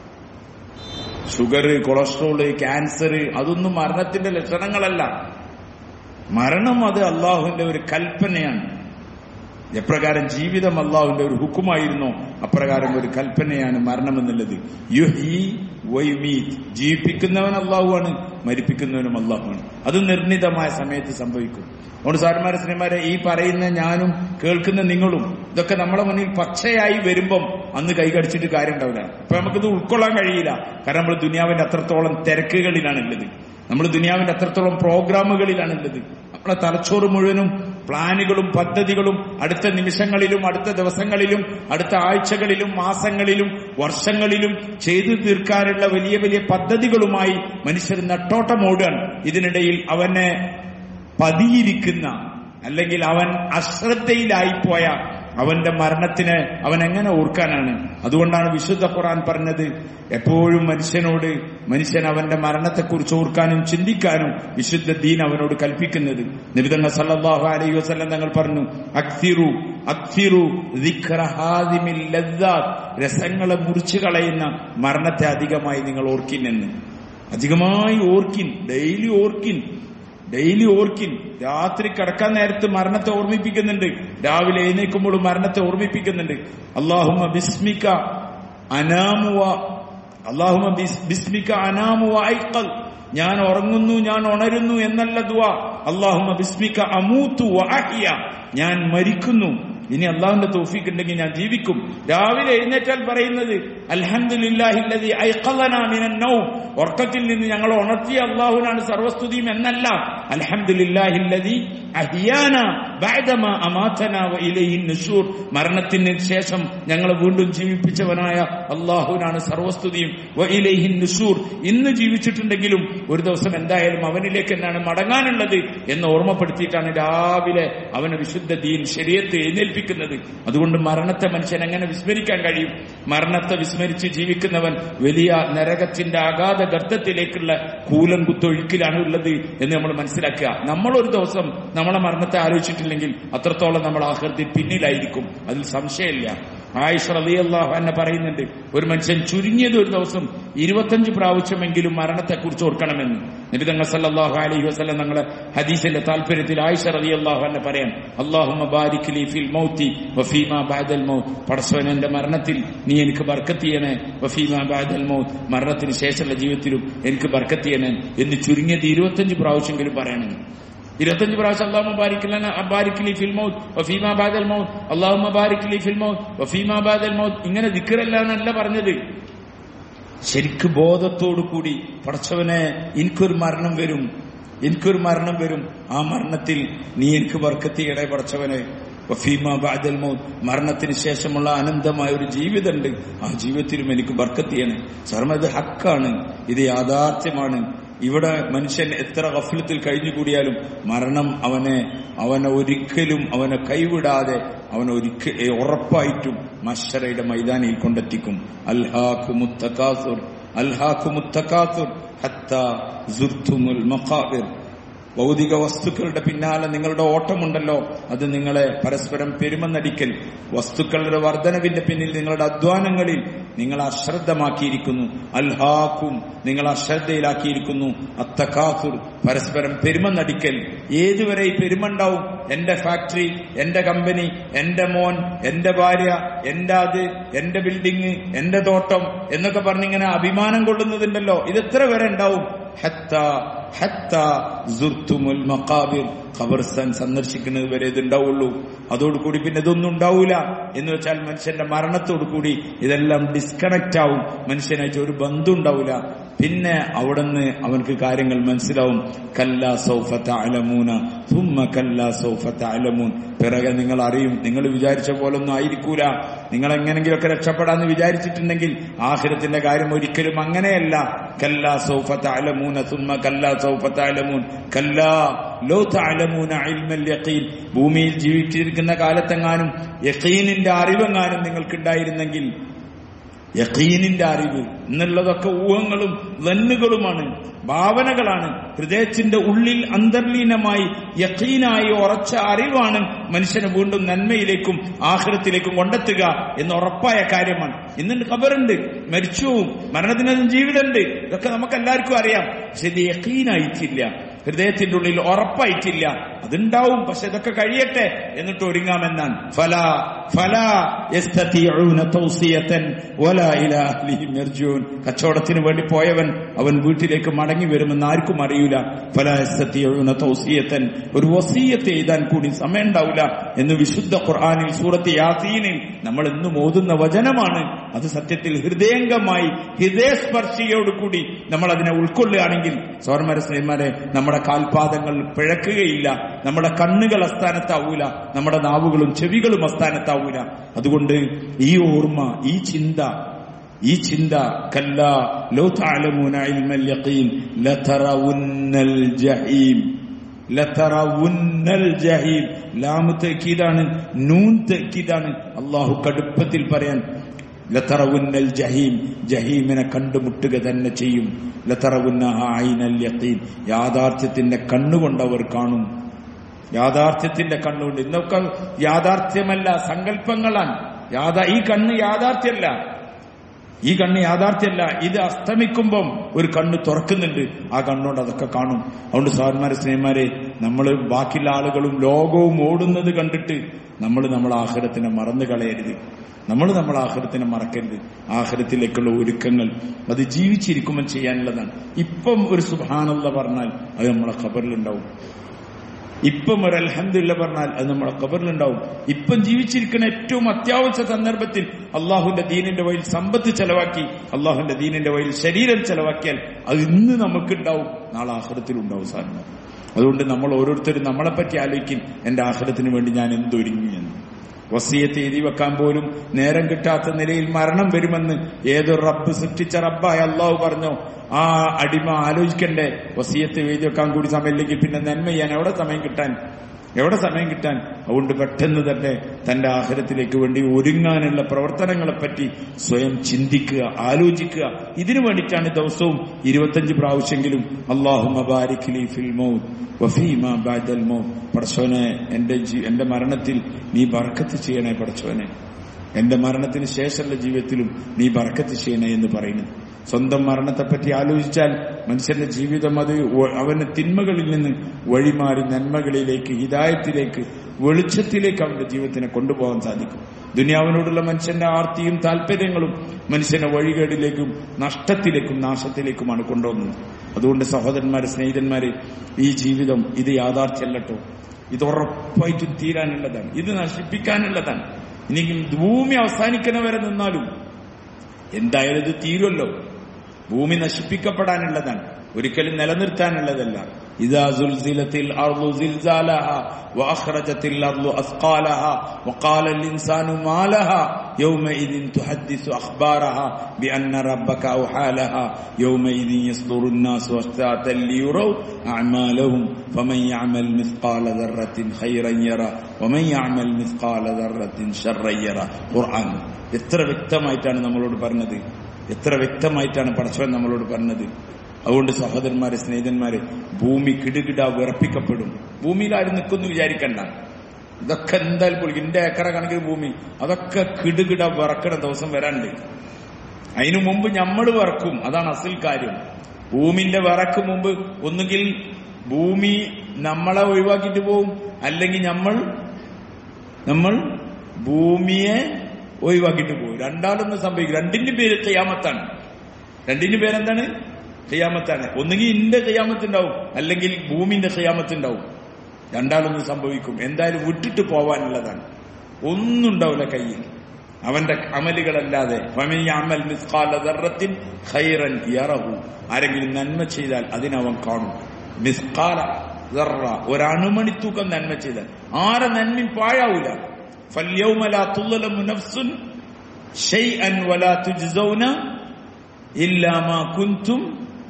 ഷുഗർ കൊളസ്ട്രോള് ക്യാൻസർ അതൊന്നും മരണത്തിന്റെ ലക്ഷണങ്ങളല്ല മരണം അത് അള്ളാഹുവിന്റെ ഒരു കൽപ്പനയാണ് എപ്രകാരം ജീവിതം അള്ളാഹുവിന്റെ ഒരു ഹുക്കുമായിരുന്നോ അപ്രകാരം ഒരു കൽപ്പനയാണ് മരണം എന്നുള്ളത് യുഹി വൈമീത് ജീവിപ്പിക്കുന്നവൻ അള്ളാഹുവാണ് മരിപ്പിക്കുന്നവനും അള്ളാഹുവാണ് അത് നിർണിതമായ സമയത്ത് സംഭവിക്കും അതുകൊണ്ട് സാരന്മാരെ സ്ത്രീമാരെ ഈ പറയുന്ന ഞാനും കേൾക്കുന്ന നിങ്ങളും ഇതൊക്കെ നമ്മളെ മുന്നിൽ പച്ചയായി വരുമ്പം അന്ന് കൈകടിച്ചിട്ട് കാര്യം ഉണ്ടാവില്ല അപ്പൊ നമുക്കിത് ഉൾക്കൊള്ളാൻ കഴിയില്ല കാരണം നമ്മൾ ദുനിയാവിന്റെ അത്രത്തോളം തിരക്കുകളിലാണുള്ളത് നമ്മൾ ദുനിയാവിന്റെ അത്രത്തോളം പ്രോഗ്രാമുകളിലാണുള്ളത് നമ്മളെ തലച്ചോറ് മുഴുവനും പ്ലാനുകളും പദ്ധതികളും അടുത്ത നിമിഷങ്ങളിലും അടുത്ത ദിവസങ്ങളിലും അടുത്ത ആഴ്ചകളിലും മാസങ്ങളിലും വർഷങ്ങളിലും ചെയ്തു തീർക്കാനുള്ള വലിയ വലിയ പദ്ധതികളുമായി മനുഷ്യർ നെട്ടോട്ടമോടുകയാണ് ഇതിനിടയിൽ അവനെ പതിയിരിക്കുന്ന അല്ലെങ്കിൽ അവൻ അശ്രദ്ധയിലായിപ്പോയ അവന്റെ മരണത്തിന് അവൻ എങ്ങനെ ഓർക്കാനാണ് അതുകൊണ്ടാണ് വിശുദ്ധ ഖുർആൻ പറഞ്ഞത് എപ്പോഴും മനുഷ്യനോട് മനുഷ്യൻ അവന്റെ മരണത്തെക്കുറിച്ച് ഓർക്കാനും ചിന്തിക്കാനും വിശുദ്ധ ദീൻ അവനോട് കൽപ്പിക്കുന്നത് നിബിതങ്ങൾ സല്ലാഹു അലൈഹി വസ്ലം തങ്ങൾ പറഞ്ഞു അക്സിറു അക്സിറു രസങ്ങളെ മുറിച്ചു കളയുന്ന മരണത്തെ അധികമായി നിങ്ങൾ ഓർക്കിനെന്ന് അധികമായി ഓർക്കിൻ ഡെയിലി ഓർക്കിൻ ഡെയിലി ഓർക്കിൻ രാത്രി കിടക്കാൻ നേരത്ത് മരണത്തെ ഓർമ്മിപ്പിക്കുന്നുണ്ട് രാവിലെ എഴുന്നേൽക്കുമ്പോൾ മരണത്തെ ഓർമ്മിപ്പിക്കുന്നുണ്ട് അള്ളാഹുമ ബിസ്മിക്ക അനാമുവ അള്ളാഹുമ ബിസ്മിക്ക അനാമുവ ഐക്കൽ ഞാൻ ഉറങ്ങുന്നു ഞാൻ ഉണരുന്നു എന്നല്ല ദുവ അള്ളാഹുമ ബിസ്മിക്ക അമൂത്തു വഅഹിയ ഞാൻ മരിക്കുന്നു ഇനി അള്ളാഹുന്റെ തോഫീക്ക് ഉണ്ടെങ്കിൽ ഞാൻ ജീവിക്കും രാവിലെ എഴുന്നേറ്റാൽ പറയുന്നത് അൽഹംദുലില്ലാഹില്ലദി ഐഖളനാ മിനൻ നൗം ഉറക്കത്തിൽ നിന്ന് ഞങ്ങൾ ഉണർത്തിയ അള്ളാഹുനാണ് സർവസ്തുതിയും എന്നല്ല അൽഹംദുലില്ലാഹില്ലദി അഹിയാന ബഅദമ അമാതന വ ഇലൈഹിൻ നുശൂർ മരണത്തിന് ശേഷം ഞങ്ങളെ വീണ്ടും ജീവിപ്പിച്ചവനായ അള്ളാഹുനാണ് സർവസ്തുതിയും വ ഇലൈഹിൻ നുശൂർ ഇന്ന് ജീവിച്ചിട്ടുണ്ടെങ്കിലും ഒരു ദിവസം എന്തായാലും അവനിലേക്ക് എന്നാണ് മടങ്ങാനുള്ളത് എന്ന് ഓർമ്മപ്പെടുത്തിയിട്ടാണ് രാവിലെ അവനെ വിശുദ്ധ ദീൻ ശരീരത്തെ എഴുന്നേൽപ്പിക്കുന്നത് അതുകൊണ്ട് മരണത്തെ മനുഷ്യൻ എങ്ങനെ വിസ്മരിക്കാൻ കഴിയും മരണത്തെ വിസ്മരിച്ച് ജീവിക്കുന്നവൻ വലിയ നരകത്തിന്റെ അഗാധ ഗർത്തത്തിലേക്കുള്ള കൂലം കുത്തൊഴുക്കിലാണ് ഉള്ളത് എന്ന് നമ്മൾ മനസ്സിലാക്കുക നമ്മളൊരു ദിവസം നമ്മളെ മരണത്തെ ആലോചിച്ചിട്ടില്ലെങ്കിൽ അത്രത്തോളം നമ്മൾ ആഹൃത്തിൽ പിന്നിലായിരിക്കും അതിൽ സംശയമില്ല ആയിഷ റളിയല്ലാഹു അൻഹ പറയുന്നുണ്ട് ഒരു മനുഷ്യൻ ചുരുങ്ങിയത് ഒരു ദിവസം ഇരുപത്തഞ്ച് പ്രാവശ്യമെങ്കിലും മരണത്തെക്കുറിച്ച് ഓർക്കണമെന്ന് നബി തങ്ങൾ സല്ലല്ലാഹു അലൈഹി വസല്ലം തങ്ങളെ ഹദീസിന്റെ താല്പര്യത്തിൽ ആയിഷ റളിയല്ലാഹു അൻഹ പറയാം അല്ലാഹുമ്മ ബാരിക് ലി ഫിൽ മൗതി വഫീമാ ബഅദൽ മൗത്ത് പടച്ചവൻ എന്റെ മരണത്തിൽ നീ എനിക്ക് ബർക്കത്ത് ചെയ്യണേ വഫീമാ ബഅദൽ മൗത്ത് മരണത്തിന് ശേഷമുള്ള ജീവിതത്തിലും എനിക്ക് ബർക്കത്ത് ചെയ്യണേ എന്ന് ചുരുങ്ങിയത് ഇരുപത്തഞ്ച് പ്രാവശ്യമെങ്കിലും പറയണം ഇരുപത്തഞ്ച് പ്രാവശ്യം അള്ളാഹു ബാരിക്കലി ഫിൽ മൗത്ത് വഫീമാ ബാദൽ മൗത്ത് അള്ളാഹു ബാരിക്കലി ഫിൽ മൗത്ത് വഫീമാ ബാദൽ മൗത്ത് ഇങ്ങനെ ദിക്കറല്ല എന്നല്ല പറഞ്ഞത് ശരിക്ക് ബോധത്തോടു കൂടി പടച്ചവനെ എനിക്കൊരു മരണം വരും എനിക്കൊരു മരണം വരും ആ മരണത്തിൽ നീ എനിക്ക് വർക്കത്തിയടെ പടച്ചവനെ വഫീമ ബാദൽ മൗത്ത് മരണത്തിന് ശേഷമുള്ള അനന്തമായ ഒരു ജീവിതമുണ്ട് ആ ജീവിതത്തിലും എനിക്ക് ബർക്കത്തിയാണ് സർമ്മ ഇത് ഹക്കാണ് ഇത് യാഥാർത്ഥ്യമാണ് ഇവിടെ മനുഷ്യൻ എത്ര ഗഫലത്തിൽ കഴിഞ്ഞുകൂടിയാലും മരണം അവനെ അവനെ ഒരിക്കലും അവനെ കൈവിടാതെ അവൻ ഒരിക്കൽ ഉറപ്പായിട്ടും മഷറയുടെ മൈതാനിയിൽ കൊണ്ടെത്തിക്കും അൽഹാഖു മുത്തക്കാസുർ അൽഹാഖു മുത്തക്കാസുർ ഹത്ത സുർത്തുമുൽ മഖാബിർ ഭൗതിക വസ്തുക്കളുടെ പിന്നാലെ നിങ്ങളുടെ ഓട്ടമുണ്ടല്ലോ അത് നിങ്ങളെ പരസ്പരം പെരുമന്നടിക്കൽ വസ്തുക്കളുടെ വർധനവിന്റെ പിന്നിൽ നിങ്ങളുടെ അധ്വാനങ്ങളിൽ നിങ്ങൾ അശ്രദ്ധമാക്കിയിരിക്കുന്നു അൽഹാക്കും നിങ്ങൾ അശ്രദ്ധയിലാക്കിയിരിക്കുന്നു അത്തക്കാസുർ പരസ്പരം പെരുമന്നടിക്കൽ ഏതുവരെ ഈ പെരുമണ്ടാവും എന്റെ ഫാക്ടറി എന്റെ കമ്പനി എന്റെ മോൻ എന്റെ ഭാര്യ എന്റെ അത് എന്റെ ബിൽഡിങ് എന്റെ തോട്ടം എന്നൊക്കെ പറഞ്ഞിങ്ങനെ അഭിമാനം കൊള്ളുന്നതുണ്ടല്ലോ ഇത് എത്ര വരെ ഉണ്ടാവും ഹത്ത ഹത്ത സുർത്തുമുൽ മക്കാബിർ ഖബർസ്ഥാൻ സന്ദർശിക്കുന്നത് വരെ ഇത് ഉണ്ടാവുള്ളൂ അതോടുകൂടി പിന്നെ ഇതൊന്നും ഉണ്ടാവൂല എന്ന് വെച്ചാൽ മനുഷ്യന്റെ മരണത്തോടു കൂടി ഇതെല്ലാം ഡിസ്കണക്ട് ആവും മനുഷ്യനായിട്ട് ഒരു ബന്ധം ഉണ്ടാവില്ല പിന്നെ അവിടുന്ന് അവൻക്ക് കാര്യങ്ങൾ മനസ്സിലാവും കല്ല സൗഫത്ത അലമൂന തുമ്മ കല്ല സൗഫത്ത അലമൂൻ പിറകെ നിങ്ങൾ അറിയും നിങ്ങൾ വിചാരിച്ച പോലൊന്നും ആയിരിക്കൂല നിങ്ങൾ എങ്ങനെങ്കിലുമൊക്കെ രക്ഷപ്പെടാന്ന് വിചാരിച്ചിട്ടുണ്ടെങ്കിൽ ആഹിരത്തിന്റെ കാര്യം ഒരിക്കലും അങ്ങനെയല്ല കല്ല സൗഫത്ത അലമൂന തുമ്മ കല്ല സൗഫത്ത അലമൂൻ കല്ല ലോ തലമൂന ഇൽമൽ യഖീൻ ഭൂമിയിൽ ജീവിച്ചിരിക്കുന്ന കാലത്തെങ്ങാനും യഖീനിന്റെ അറിവെങ്ങാനും നിങ്ങൾക്കുണ്ടായിരുന്നെങ്കിൽ യഖീനിന്റെ അറിവ് എന്നുള്ളതൊക്കെ ഊഹങ്ങളും വന്നുകളുമാണ് ഭാവനകളാണ് ഹൃദയത്തിന്റെ ഉള്ളിൽ അന്തർലീനമായി യഖീനായി ഉറച്ച അറിവാണ് മനുഷ്യനെ വീണ്ടും നന്മയിലേക്കും ആഹൃത്തിലേക്കും കൊണ്ടെത്തുക എന്ന് ഉറപ്പായ കാര്യമാണ് ഇന്നുണ്ട് ഖബറുണ്ട് മരിച്ചുവും മരണത്തിനതും ജീവിതമുണ്ട് ഇതൊക്കെ നമുക്ക് എല്ലാവർക്കും അറിയാം പക്ഷെ ഇത് യഖീനായിട്ടില്ല ഹൃദയത്തിന്റെ ഉള്ളിൽ ഉറപ്പായിട്ടില്ല അതുണ്ടാവും പക്ഷെ ഇതൊക്കെ കഴിയട്ടെ എന്നിട്ട് ഒരുങ്ങാമെന്നാണ് ഫല ഫല യസ്തതിഊന തൗസിയതൻ വലാ ഇലാ അഹ്ലിഹിം യർജൂൻ കച്ചവടത്തിന് വേണ്ടി പോയവൻ അവൻ വീട്ടിലേക്ക് മടങ്ങി വരുമെന്ന് ആർക്കും അറിയില്ല ഫല യസ്തതിഊന തൗസിയതൻ ഒരു വസീയത്ത് എഴുതാൻ കൂടി സമയം ഉണ്ടാവില്ല എന്ന് വിശുദ്ധ ഖുർആനിൽ സൂറത്ത് യാസീനിൽ നമ്മൾ എന്നും ഓതുന്ന വചനമാണ് അത് സത്യത്തിൽ ഹൃദയംഗമായി ഹൃദയസ്പർശിയോട് കൂടി നമ്മൾ അതിനെ ഉൾക്കൊള്ളുകയാണെങ്കിൽ സോർമര സ്നേഹിമാരെ നമ്മുടെ കാൽപാദങ്ങൾ പിഴക്കുകയില്ല നമ്മുടെ കണ്ണുകൾ അസ്ഥാനത്താവൂല നമ്മുടെ നാവുകളും ചെവികളും അസ്ഥാനത്താവൂല അതുകൊണ്ട് ഈ ഓർമ്മ ഈ ചിന്ത ഈ ചിന്ത കല്ല ലോ തഅലമൂന ഇൽമൽ യഖീൻ ലതറവുന്നൽ ജഹീം ലതറവുന്നൽ ജഹീം ലാം തഅക്കീദാണ് നൂൻ തഅക്കീദാണ് അല്ലാഹു കടുപ്പത്തിൽ പറയാൻ ലതറവുന്നൽ ജഹീം ജഹീമിനെ കണ്ടുമുട്ടുക തന്നെ ചെയ്യും ലതറവുന്ന ഐനൽ യഖീൻ യാഥാർത്ഥ്യത്തിന്റെ കണ്ണുകൊണ്ട് അവർ കാണും യാഥാർത്ഥ്യത്തിന്റെ കണ്ണുകൊണ്ട് ഇന്നൊക്കെ യാഥാർത്ഥ്യമല്ല സങ്കല്പങ്ങളാണ് യാഥാ ഈ കണ്ണ് യാഥാർത്ഥ്യമല്ല ഈ കണ്ണ് യാഥാർത്ഥ്യമല്ല ഇത് അസ്തമിക്കുമ്പം ഒരു കണ്ണ് തുറക്കുന്നുണ്ട് ആ കണ്ണുകൊണ്ട് അതൊക്കെ കാണും അതുകൊണ്ട് സാറിന്മാരെ സ്നേഹന്മാരെ നമ്മൾ ബാക്കിയുള്ള ആളുകളും ലോകവും ഓടുന്നത് കണ്ടിട്ട് നമ്മൾ നമ്മളെ ആഹാരത്തിനെ മറന്നു കളയരുത് നമ്മൾ നമ്മളെ ആഹാരത്തിനെ മറക്കരുത് ആഹാരത്തിലേക്കുള്ള ഒരുക്കങ്ങൾ അത് ജീവിച്ചിരിക്കുമ്പോൾ ചെയ്യാനുള്ളതാണ് ഇപ്പം ഒരു സുഭാനുള്ള പറഞ്ഞാൽ അത് നമ്മളെ ഖബറിലുണ്ടാവും ഇപ്പം ഒരു അൽഹന്ദില്ല പറഞ്ഞാൽ അത് നമ്മളെ കബറിലുണ്ടാവും ഇപ്പം ജീവിച്ചിരിക്കുന്ന ഏറ്റവും അത്യാവശ്യ സന്ദർഭത്തിൽ അള്ളാഹുന്റെ ദീനിന്റെ വഴിയിൽ സമ്പത്ത് ചെലവാക്കി അള്ളാഹുന്റെ ദീനിന്റെ വഴിയിൽ ശരീരം ചെലവാക്കിയാൽ അത് ഇന്ന് നമുക്കുണ്ടാവും നാളെ ആഹ്റത്തിലുണ്ടാവും സാറിന് അതുകൊണ്ട് നമ്മൾ ഓരോരുത്തരും നമ്മളെപ്പറ്റി ആലോചിക്കും എന്റെ ആഹ്റത്തിന് വേണ്ടി ഞാൻ എന്തൊരുങ്ങി എന്ന് വസീയത്ത് എഴുതി വെക്കാൻ പോലും നേരം കിട്ടാത്ത നിലയിൽ മരണം വരുമെന്ന് ഏതൊരു റബ്ബ് സൃഷ്ടിച്ച റബ്ബായ അള്ളാഹു പറഞ്ഞോ ആ അടിമ ആലോചിക്കണ്ടേ വസീയത്ത് എഴുതി വെക്കാൻ കൂടി സമയമില്ലെങ്കിൽ പിന്നെ നന്മ ചെയ്യാൻ എവിടെ സമയം കിട്ടാൻ എവിടെ സമയം കിട്ടാൻ അതുകൊണ്ട് പെട്ടെന്ന് തന്നെ തന്റെ ആഹാരത്തിലേക്ക് വേണ്ടി ഒരുങ്ങാനുള്ള പ്രവർത്തനങ്ങളെപ്പറ്റി സ്വയം ചിന്തിക്കുക ആലോചിക്കുക ഇതിനു വേണ്ടിയിട്ടാണ് ദിവസവും ഇരുപത്തഞ്ച് പ്രാവശ്യമെങ്കിലും അള്ളാഹു മബാരിഖ്ലി ഫിൽ മൗത്ത് വഫീമ ബാദൽ മൗത്ത് പടച്ചോനെ എന്റെ ജീ- എന്റെ മരണത്തിൽ നീ ബർക്കത്ത് ചെയ്യണേ പടച്ചോനെ എന്റെ മരണത്തിന് ശേഷമുള്ള ജീവിതത്തിലും നീ ബർക്കത്ത് ചെയ്യണേ എന്ന് പറയുന്നു സ്വന്തം മരണത്തെപ്പറ്റി ആലോചിച്ചാൽ മനുഷ്യന്റെ ജീവിതം അത് ഒ- അവന് തിന്മകളിൽ നിന്ന് വഴിമാറി നന്മകളിലേക്ക് ഹിതായത്തിലേക്ക് വെളിച്ചത്തിലേക്ക് അവന്റെ ജീവിതത്തിനെ കൊണ്ടുപോകാൻ സാധിക്കും ദുനിയാവിനോടുള്ള മനുഷ്യന്റെ ആർത്തിയും താല്പര്യങ്ങളും മനുഷ്യന്റെ വഴികേടിലേക്കും നഷ്ടത്തിലേക്കും നാശത്തിലേക്കുമാണ് കൊണ്ടുവന്നത് അതുകൊണ്ട് സഹോദരന്മാരെ സ്നേഹിതന്മാരെ ഈ ജീവിതം ഇത് യാഥാർത്ഥ്യമല്ലട്ടോ ഇത് ഉറപ്പായിട്ടും തീരാനുള്ളതാണ് ഇത് നശിപ്പിക്കാനുള്ളതാണ് ഇനി ഭൂമി അവസാനിക്കുന്നവരെ നിന്നാലും എന്തായാലും ഇത് തീരുമല്ലോ ഭൂമി നശിപ്പിക്കപ്പെടാനുള്ളതാണ് ഒരിക്കലും നിലനിർത്താനുള്ളതല്ല ഇതാ സുൽസിലത്തിൽ അർളു സിൽസാലഹ വഅഖ്റജത്തിൽ അർളു അസ്ഖാലഹ وقال الإنسان ما لها يومئذ تحدث أخبارها بأن ربك أوحى لها يومئذ يصدر الناس أشتاتا ليروا أعمالهم فمن يعمل مثقال ذرة خيرا يرى ومن يعمل مثقال ذرة شرا يرى ഖുർആൻ എത്ര വ്യക്തമായിട്ടാണ് നമ്മളോട് പറഞ്ഞത് എത്ര വ്യക്തമായിട്ടാണ് പടച്ചവൻ നമ്മളോട് പറഞ്ഞത് അതുകൊണ്ട് സഹോദരന്മാരെ സ്നേഹിതന്മാരെ ഭൂമി കിടുകിട വിറപ്പിക്കപ്പെടും ഭൂമിയിൽ ആരും നിൽക്കുന്നു വിചാരിക്കണ്ട ഇതൊക്കെ എന്തായാലും പൊളിക്കും ഇന്റെ ഏക്കറ കണക്കിന് ഭൂമി അതൊക്കെ കിടുകിട വിറക്കണ ദിവസം വരാണ്ട് അതിനു മുമ്പ് നമ്മൾ വിറക്കും അതാണ് അസിൽ കാര്യം ഭൂമിന്റെ വിറക്ക് മുമ്പ് ഒന്നുകിൽ ഭൂമി നമ്മളെ ഒഴിവാക്കിയിട്ട് പോവും അല്ലെങ്കിൽ നമ്മൾ നമ്മൾ ഭൂമിയെ ഒഴിവാക്കിയിട്ട് പോകും രണ്ടാളൊന്നും സംഭവിക്കും രണ്ടിന്റെ പേര് ചെയ്യാമത്താണ് രണ്ടിന്റെ പേരെന്താണ് ചെയ്യാമത്താണ് ഒന്നുകിൽ ഇന്റെ ചെയ്യാമത്തുണ്ടാവും അല്ലെങ്കിൽ ഭൂമിന്റെ ചെയ്യാമത്തുണ്ടാവും രണ്ടാളൊന്നും സംഭവിക്കും എന്തായാലും വിട്ടിട്ട് പോവാനുള്ളതാണ് ഒന്നും ഉണ്ടാവില്ല കയ്യിൽ അവന്റെ അമലുകളല്ലാതെ ഫമൻ യഅമൽ മിസ്ഖാല ദർറത്തിൻ ഖൈറൻ യറഹു ആരെങ്കിലും നന്മ ചെയ്താൽ അതിനവൻ കാണും മിസ്ഖാല ദർറ ഒരണുമണി തൂക്കം നന്മ ചെയ്താൽ ആരെ നന്മയും പാഴാവൂല فاليوم لا تظلم نفس شيئا ولا تجزون إلا ما كنتم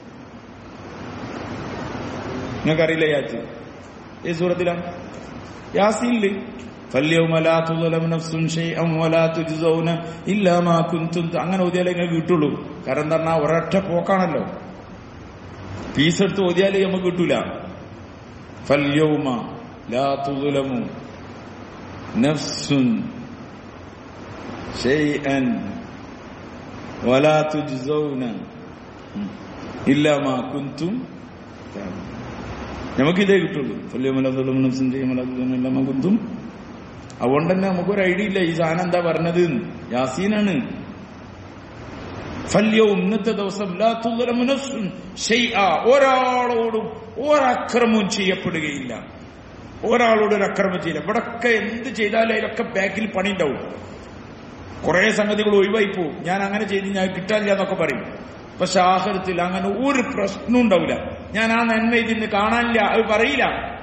നിങ്ങൾക്കറിയില്ല യാത്ത് ഏത് സൂറത്തിലാണ് യാസീനില് فاليوم لا تظلم نفس شيئا ولا تجزون إلا ما كنتم ത- അങ്ങനെ ഓതിയാലേ നിങ്ങൾക്ക് കിട്ടുള്ളൂ കാരണം എന്താ പറഞ്ഞാൽ ഒരൊറ്റ പോക്കാണല്ലോ ഫീസ് എടുത്ത് ഓതിയാലേ നമുക്ക് കിട്ടൂല فاليوم لا تظلم نفس شيئا ولا تجزون إلا ما كنتم تعملون നമുക്കിതേ കിട്ടുള്ളൂ ഫല്യമലതുള്ള നഫ്സും ചെയ്യുമല്ലാമ കുന്തും അതുകൊണ്ട് തന്നെ നമുക്കൊരു ഐഡിയ ഇല്ല ഈ സാധനം എന്താ പറഞ്ഞത് എന്ന്. യാസീനാണ് ഫല്യവും ഇന്നത്തെ ദിവസം ലാ തുദ്ലമു നഫ്സുൻ ഷൈആ. ഒരാളോടും ഒരക്രമവും ചെയ്യപ്പെടുകയില്ല ഒരാളോട് ഒരു അക്രമം ചെയ്യില്ല ഇവിടൊക്കെ എന്ത് ചെയ്താലും അതിലൊക്കെ ബാക്കിൽ പണി ഉണ്ടാവും കുറെ സംഗതികൾ ഒഴിവായി പോവും ഞാൻ അങ്ങനെ ചെയ്ത് ഞാൻ കിട്ടാനില്ല എന്നൊക്കെ പറയും പക്ഷെ ആഹൃത്തിൽ അങ്ങനെ ഒരു പ്രശ്നവും ഉണ്ടാവില്ല ഞാൻ ആ നന്മ ഇതിന്ന് കാണാനില്ല അത് പറയില്ല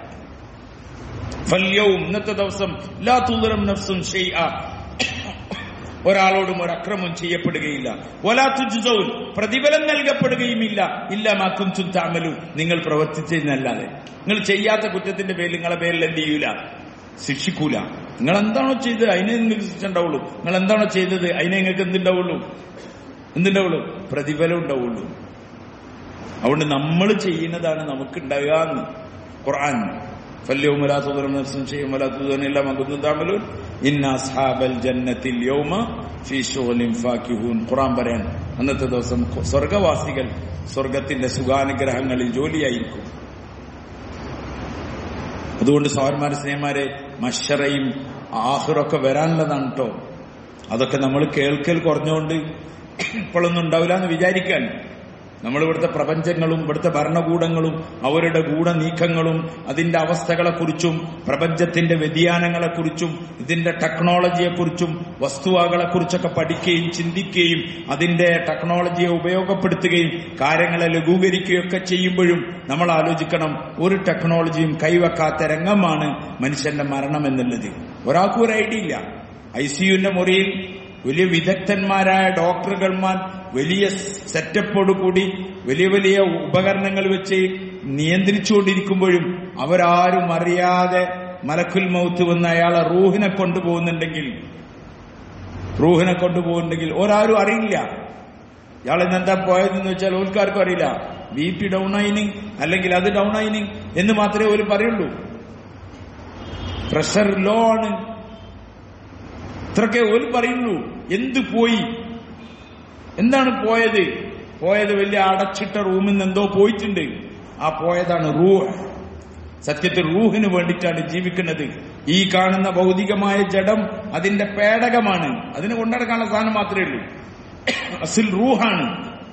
ഫല്യവും ഇന്നത്തെ ദിവസം ലാ തുദരം നഫ്സും ഷൈആ ഒരാളോടും ഒരു അക്രമം ചെയ്യപ്പെടുകയില്ല വലാ തുജ്സൗൻ പ്രതിഫലം നൽകപ്പെടുകയുമില്ല ഇല്ല മാക്കും താമലു നിങ്ങൾ പ്രവർത്തിച്ചതിനല്ലാതെ നിങ്ങൾ ചെയ്യാത്ത കുറ്റത്തിന്റെ പേരിൽ നിങ്ങളെ പേരിൽ എന്ത് ചെയ്യൂല ശിക്ഷിക്കൂല നിങ്ങൾ എന്താണോ ചെയ്തത് അതിനെ നിങ്ങൾക്ക് ശിക്ഷ ഉണ്ടാവുള്ളൂ നിങ്ങൾ എന്താണോ ചെയ്തത് അതിനെ നിങ്ങൾക്ക് എന്തുണ്ടാവുള്ളൂ എന്തുണ്ടാവുള്ളൂ പ്രതിഫലം ഉണ്ടാവുള്ളൂ അതുകൊണ്ട് നമ്മൾ ചെയ്യുന്നതാണ് നമുക്ക് ഉണ്ടാകുക എന്ന് ഖുർആൻ فاليوم لا تظلم نفس شيئا ولا تجزون الا ما كنتم تعملون ان اصحاب الجنه اليوم في شغل فاكهون ഖുർആൻ പറയാൻ അന്നത്തെ ദിവസം സ്വർഗവാസികൾ സ്വർഗത്തിന്റെ സുഖാനുഗ്രഹങ്ങളിൽ ജോലിയായിരിക്കും അതുകൊണ്ട് സഹോദരന്മാരെ സ്നേഹന്മാരെ മഷറയും ആഹുറൊക്കെ വരാനുള്ളതാണ് കേട്ടോ അതൊക്കെ നമ്മൾ കേൾക്കൽ കുറഞ്ഞുകൊണ്ട് ഇപ്പോഴൊന്നും ഉണ്ടാവില്ല എന്ന് വിചാരിക്കാൻ നമ്മൾ ഇവിടുത്തെ പ്രപഞ്ചങ്ങളും ഇവിടുത്തെ ഭരണകൂടങ്ങളും അവരുടെ ഗൂഢനീക്കങ്ങളും അതിന്റെ അവസ്ഥകളെക്കുറിച്ചും പ്രപഞ്ചത്തിന്റെ വ്യതിയാനങ്ങളെക്കുറിച്ചും ഇതിന്റെ ടെക്നോളജിയെക്കുറിച്ചും വസ്തുവകളെക്കുറിച്ചൊക്കെ പഠിക്കുകയും ചിന്തിക്കുകയും അതിന്റെ ടെക്നോളജിയെ ഉപയോഗപ്പെടുത്തുകയും കാര്യങ്ങളെ ലഘൂകരിക്കുകയൊക്കെ ചെയ്യുമ്പോഴും നമ്മൾ ആലോചിക്കണം ഒരു ടെക്നോളജിയും കൈവെക്കാത്ത രംഗമാണ് മനുഷ്യന്റെ മരണം എന്നുള്ളത് ഒരാൾക്കും ഒരു ഐഡിയ ഇല്ല ഐ സിയുന്റെ മുറിയിൽ വലിയ വിദഗ്ധന്മാരായ ഡോക്ടറുകൾമാർ വലിയ സെറ്റപ്പോട് കൂടി വലിയ വലിയ ഉപകരണങ്ങൾ വെച്ച് നിയന്ത്രിച്ചുകൊണ്ടിരിക്കുമ്പോഴും അവരാരും അറിയാതെ മലക്കുൽ മൗത്ത് വന്ന് അയാളെ റൂഹിനെ കൊണ്ടുപോകുന്നുണ്ടെങ്കിൽ റൂഹിനെ കൊണ്ടുപോകുന്നുണ്ടെങ്കിൽ ഒരാരും അറിയില്ല ഇയാൾ ഇന്ന് എന്താ പോയതെന്ന് വെച്ചാൽ ഓൽക്കാർക്കും അറിയില്ല ബി പി ഡൗൺ ആയിനി അല്ലെങ്കിൽ അത് ഡൗൺ ആയിനി എന്ന് മാത്രമേ ഒരു പറയുള്ളൂ പ്രഷർ ലോ ആണ് ഇത്രക്കെ ഒരു പറയുള്ളൂ എന്ത് പോയി എന്താണ് പോയത് പോയത് വലിയ അടച്ചിട്ട റൂമിൽ നിന്ന് എന്തോ പോയിട്ടുണ്ട് ആ പോയതാണ് റൂഹ് സത്യത്തിൽ റൂഹിന് വേണ്ടിയിട്ടാണ് ജീവിക്കുന്നത് ഈ കാണുന്ന ഭൗതികമായ ജഡം അതിന്റെ പേടകമാണ് അതിന് കൊണ്ടടക്കാനുള്ള സാധനം മാത്രമേ ഉള്ളൂ അസിൽ റൂഹാണ്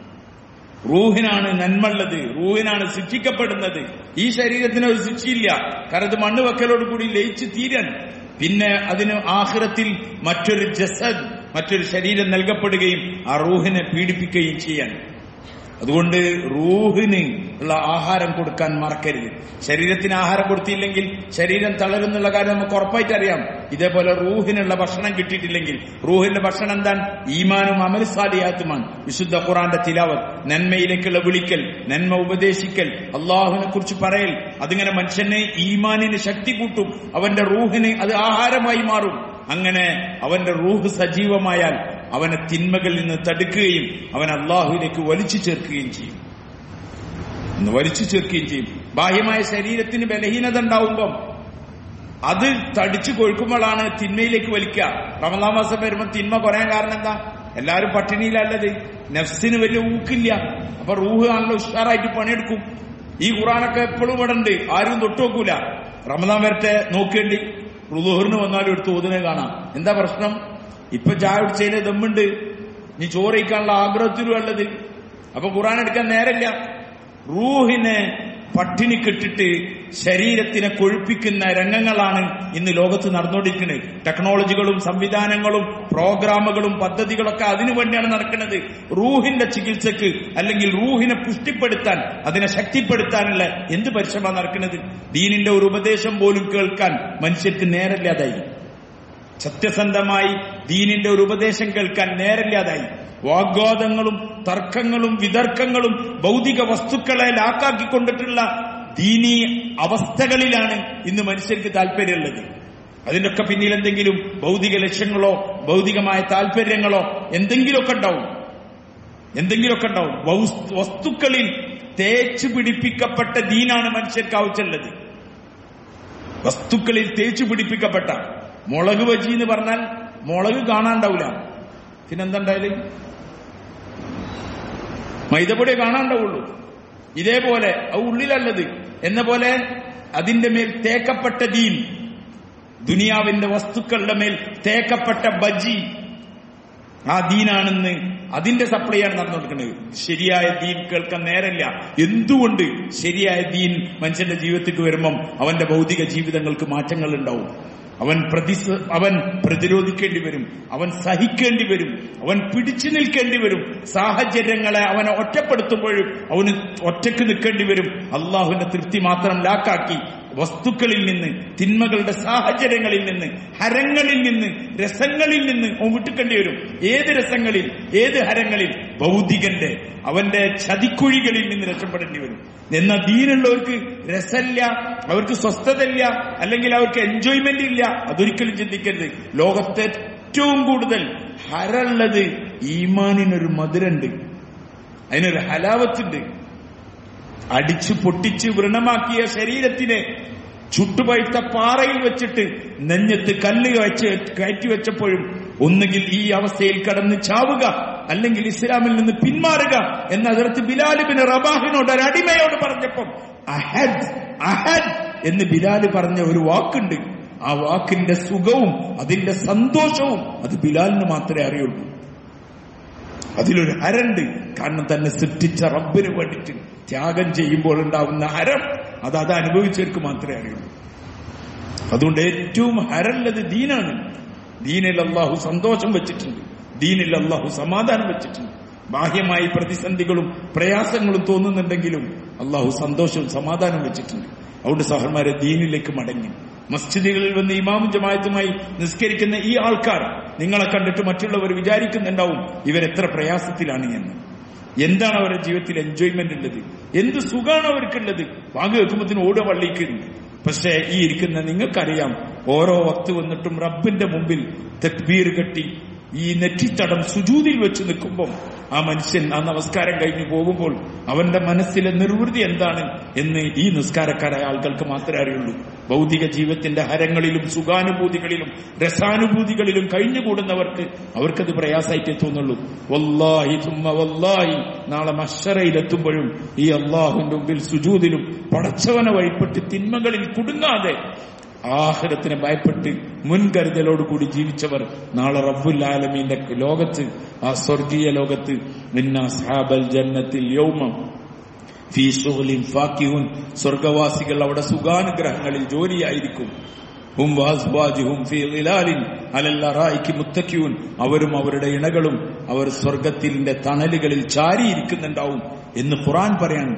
റൂഹിനാണ് നന്മയുള്ളത് റൂഹിനാണ് ശിക്ഷിക്കപ്പെടുന്നത് ഈ ശരീരത്തിന് ഒരു ശിക്ഷയില്ല കാരണം ഇത് മണ്ണ് വെക്കലോട് കൂടി ലയിച്ച് തീരാൻ പിന്നെ അതിന് ആഹ്റത്തിൽ മറ്റൊരു ജസദ് മറ്റൊരു ശരീരം നൽകപ്പെടുകയും ആ റൂഹിനെ പീഡിപ്പിക്കുകയും ചെയ്യാൻ അതുകൊണ്ട് റൂഹിന് ഉള്ള ആഹാരം കൊടുക്കാൻ മറക്കരുത് ശരീരത്തിന് ആഹാരം കൊടുത്തില്ലെങ്കിൽ ശരീരം തളരുന്നുള്ള കാര്യം നമുക്ക് ഉറപ്പായിട്ട് അറിയാം ഇതേപോലെ റൂഹിനുള്ള ഭക്ഷണം കിട്ടിയിട്ടില്ലെങ്കിൽ റൂഹിന്റെ ഭക്ഷണം എന്താണ് ഈമാനും അമൽസാലിയാത്തുമാണ് വിശുദ്ധ ഖുറാന്റെ തിലാവത്ത് നന്മയിലേക്കുള്ള വിളിക്കൽ നന്മ ഉപദേശിക്കൽ അള്ളാഹുവിനെ കുറിച്ച് പറയൽ അതിങ്ങനെ മനുഷ്യനെ ഈമാനിന് ശക്തി കൂട്ടും അവന്റെ റൂഹിന് അത് ആഹാരമായി മാറും അങ്ങനെ അവന്റെ റൂഹ് സജീവമായാൽ അവനെ തിന്മകളിൽ നിന്ന് തടുക്കുകയും അവൻ അള്ളാഹുവിലേക്ക് വലിച്ചു ചേർക്കുകയും ചെയ്യും ഒന്ന് വലിച്ചു ചേർക്കുകയും ചെയ്യും ബാഹ്യമായ ശരീരത്തിന് ബലഹീനത ഉണ്ടാവുമ്പം അത് തടിച്ചു കൊഴുക്കുമ്പോഴാണ് തിന്മയിലേക്ക് വലിക്കുക റമദാൻ മാസം വരുമ്പോൾ തിന്മ കുറയാൻ കാരണം എന്താ എല്ലാവരും പട്ടിണിയിലല്ലത് നഫ്സിന് വലിയ ഊക്കില്ല അപ്പൊ റൂഹ് ആണല്ലോ ഉഷാറായിട്ട് പണിയെടുക്കും ഈ ഖുറാനൊക്കെ എപ്പോഴും ഇവിടെ ഉണ്ട് ആരും തൊട്ടുനോക്കൂല റമദാൻ വരട്ടെ നോക്കേണ്ടി റുദുഹറിന് വന്നാലും എടുത്ത് ഓതിനെ കാണാം എന്താ പ്രശ്നം ഇപ്പൊ ചായ കുടിച്ചതിന് ദമ്മുണ്ട് നീ ചോറയിക്കാനുള്ള ആഗ്രഹത്തിലും ഉള്ളത് അപ്പൊ ഖുറാൻ എടുക്കാൻ നേരമില്ല റൂഹിനെ പട്ടിണി കെട്ടിട്ട് ശരീരത്തിനെ കൊഴുപ്പിക്കുന്ന രംഗങ്ങളാണ് ഇന്ന് ലോകത്ത് നടന്നുകൊണ്ടിരിക്കുന്നത് ടെക്നോളജികളും സംവിധാനങ്ങളും പ്രോഗ്രാമുകളും പദ്ധതികളൊക്കെ അതിനു വേണ്ടിയാണ് നടക്കുന്നത് റൂഹിന്റെ ചികിത്സക്ക് അല്ലെങ്കിൽ റൂഹിനെ പുഷ്ടിപ്പെടുത്താൻ അതിനെ ശക്തിപ്പെടുത്താനുള്ള എന്ത് പരിശ്രമമാണ് നടക്കുന്നത് ദീനിന്റെ ഒരു ഉപദേശം പോലും കേൾക്കാൻ മനുഷ്യർക്ക് നേരമില്ലാതായി സത്യസന്ധമായി ദീനിന്റെ ഒരു ഉപദേശം കേൾക്കാൻ നേരമില്ലാതായി വാഗ്വാദങ്ങളും തർക്കങ്ങളും വിതർക്കങ്ങളും ഭൗതിക വസ്തുക്കളെ ലാക്കാക്കിക്കൊണ്ടിട്ടുള്ള ദീനീ അവസ്ഥകളിലാണ് ഇന്ന് മനുഷ്യർക്ക് താല്പര്യമുള്ളത് അതിനൊക്കെ പിന്നിൽ എന്തെങ്കിലും ഭൗതിക ലക്ഷ്യങ്ങളോ ഭൗതികമായ താല്പര്യങ്ങളോ എന്തെങ്കിലുമൊക്കെ ഉണ്ടാവും എന്തെങ്കിലുമൊക്കെ ഉണ്ടാവും വസ്തുക്കളിൽ തേച്ചു പിടിപ്പിക്കപ്പെട്ട ദീനാണ് മനുഷ്യർക്ക് ആവശ്യമുള്ളത് വസ്തുക്കളിൽ തേച്ചു പിടിപ്പിക്കപ്പെട്ട മുളക് ബജി എന്ന് പറഞ്ഞാൽ മുളക് കാണാണ്ടാവില്ല പിന്നെന്തുണ്ടായാലും മൈദപ്പൊടി കാണാണ്ടാവുള്ളൂ ഇതേപോലെ അത് ഉള്ളിലല്ലത് എന്ന പോലെ അതിന്റെ മേൽ തേക്കപ്പെട്ട ദീൻ ദുനിയാവിന്റെ വസ്തുക്കളുടെ മേൽ തേക്കപ്പെട്ട ബജി ആ ദീനാണെന്ന് അതിന്റെ സപ്ലൈയാണ് നടന്നുകൊടുക്കുന്നത് ശരിയായ ദീൻ കേൾക്കാൻ നേരമില്ല എന്തുകൊണ്ട് ശരിയായ ദീൻ മനുഷ്യന്റെ ജീവിതത്തിലേക്ക് വരുമ്പം അവന്റെ ഭൗതിക ജീവിതങ്ങൾക്ക് മാറ്റങ്ങൾ ഉണ്ടാവും അവൻ പ്രതി അവൻ പ്രതിരോധിക്കേണ്ടി വരും അവൻ സഹിക്കേണ്ടി വരും അവൻ പിടിച്ചു നിൽക്കേണ്ടി വരും സാഹചര്യങ്ങളെ അവനെ ഒറ്റപ്പെടുത്തുമ്പോഴും അവന് ഒറ്റക്ക് നിൽക്കേണ്ടി വരും അള്ളാഹുവിന്റെ തൃപ്തി മാത്രം ലാക്കാക്കി വസ്തുക്കളിൽ നിന്ന് തിന്മകളുടെ സാഹചര്യങ്ങളിൽ നിന്ന് ഹരങ്ങളിൽ നിന്ന് രസങ്ങളിൽ നിന്ന് അവൻ വിട്ടുക്കേണ്ടി വരും ഏത് രസങ്ങളിൽ ഏത് ഹരങ്ങളിൽ ഭൗതികന്റെ അവന്റെ ചതിക്കുഴികളിൽ നിന്ന് രക്ഷപ്പെടേണ്ടി വരും എന്നാൽ ദീനുള്ളവർക്ക് രസമില്ല അവർക്ക് സ്വസ്ഥതയില്ല അല്ലെങ്കിൽ അവർക്ക് എൻജോയ്മെന്റ് ഇല്ല അതൊരിക്കലും ചിന്തിക്കരുത് ലോകത്തെ ഏറ്റവും കൂടുതൽ ഹരമുള്ളത് ഈമാനിനൊരു മധുരണ്ട് അതിനൊരു ഹലാവത്തുണ്ട് അടിച്ചു പൊട്ടിച്ച് വ്രണമാക്കിയ ശരീരത്തിനെ ചുട്ടുപഴുത്ത പാറയിൽ വെച്ചിട്ട് നെഞ്ഞത്ത് കല്ല് വെച്ച് കയറ്റി വെച്ചപ്പോഴും ഒന്നുകിൽ ഈ അവസ്ഥയിൽ കടന്ന് ചാവുക അല്ലെങ്കിൽ ഇസ്ലാമിൽ നിന്ന് പിന്മാറുക എന്ന അതിർത്ത് ബിലാലിബിന് റബാഹിനോട് ഒരു അടിമയോട് പറഞ്ഞപ്പം അഹദ് അഹദ് എന്ന് ബിലാല് പറഞ്ഞ ഒരു വാക്കുണ്ട് ആ വാക്കിന്റെ സുഖവും അതിന്റെ സന്തോഷവും അത് ബിലാലിന് മാത്രമേ അറിയുള്ളൂ അതിലൊരു ഹരണ്ട് കാരണം തന്നെ സൃഷ്ടിച്ച റബ്ബിന് വേണ്ടിയിട്ട് ത്യാഗം ചെയ്യുമ്പോൾ ഉണ്ടാവുന്ന ഹരം അത് അത് അനുഭവിച്ചവർക്ക് മാത്രമേ അറിയുള്ളൂ അതുകൊണ്ട് ഏറ്റവും ഹരല്ലത് ദീനാണ് ദീനിൽ അള്ളാഹു സന്തോഷം വെച്ചിട്ടുണ്ട് ദീനിൽ അള്ളാഹു സമാധാനം വെച്ചിട്ടുണ്ട് ബാഹ്യമായി പ്രതിസന്ധികളും പ്രയാസങ്ങളും തോന്നുന്നുണ്ടെങ്കിലും അള്ളാഹു സന്തോഷവും സമാധാനം വെച്ചിട്ടുണ്ട് അതുകൊണ്ട് സഹന്മാരെ ദീനിലേക്ക് മടങ്ങി മസ്ജിദുകളിൽ വന്ന് ഇമാമും ജമായത്തുമായി നിസ്കരിക്കുന്ന ഈ ആൾക്കാർ നിങ്ങളെ കണ്ടിട്ട് മറ്റുള്ളവർ വിചാരിക്കുന്നുണ്ടാവും ഇവരെത്ര പ്രയാസത്തിലാണ് എന്ന് എന്താണ് അവരുടെ ജീവിതത്തിൽ എൻജോയ്മെന്റ് ഉള്ളത് എന്ത് സുഖമാണ് അവർക്കുള്ളത് വാങ്ങി വെക്കുമ്പത്തിന് ഓടുക പള്ളിക്കുണ്ട് പക്ഷേ ഈ ഇരിക്കുന്ന നിങ്ങൾക്കറിയാം ഓരോ വക്ത് വന്നിട്ടും റബ്ബിന്റെ മുമ്പിൽ തെക്ബീർ കെട്ടി ഈ നെറ്റിത്തടം സുജൂതിൽ വെച്ച് നിൽക്കുമ്പോൾ ആ മനുഷ്യൻ ആ നമസ്കാരം കഴിഞ്ഞു പോകുമ്പോൾ അവന്റെ മനസ്സിലെ നിർവൃതി എന്താണ് എന്ന് ഈ നിസ്കാരക്കാരായ ആൾക്കൾക്ക് മാത്രമേ അറിയുള്ളൂ ഭൗതിക ജീവിതത്തിന്റെ ഹരങ്ങളിലും സുഖാനുഭൂതികളിലും രസാനുഭൂതികളിലും കഴിഞ്ഞുകൂടുന്നവർക്ക് അവർക്കത് പ്രയാസമായിട്ടേ തോന്നുള്ളൂ വല്ലാഹി തുമ്മ വല്ലാഹി നാളെ മഷറയിലെത്തുമ്പോഴും ഈ അള്ളാഹുവിന്റെ മുമ്പിൽ സുജൂതിലും പടച്ചവനെ വഴിപ്പെട്ട് തിന്മകളിൽ കുടുങ്ങാതെ ആഹ്റത്തിനെ ഭയപ്പെട്ട് മുൻകരുതലോടുകൂടി ജീവിച്ചവർ നാളെ റബ്ബുൽ ആലമീന്റെ ലോകത്ത് ആ സ്വർഗീയ ലോകത്ത് സാബൽ ജന്നത്തിൽ യൗമം ഫീ ഷുഗ്ലിൻ ഫാക്കിഹുൻ സ്വർഗവാസികൾ അവിടെ സുഖാനുഗ്രഹങ്ങളിൽ ജോലിയായിരിക്കും ഹും വാസ്വാജുഹും ഫീ ളിലാലിൻ അലൽ അറായിക്ക് മുത്തക്കിയൂൻ അവരും അവരുടെ ഇണകളും അവർ സ്വർഗത്തിന്റെ തണലുകളിൽ ചാരിയിരിക്കുന്നുണ്ടാവും എന്ന് ഖുറാൻ പറയാണ്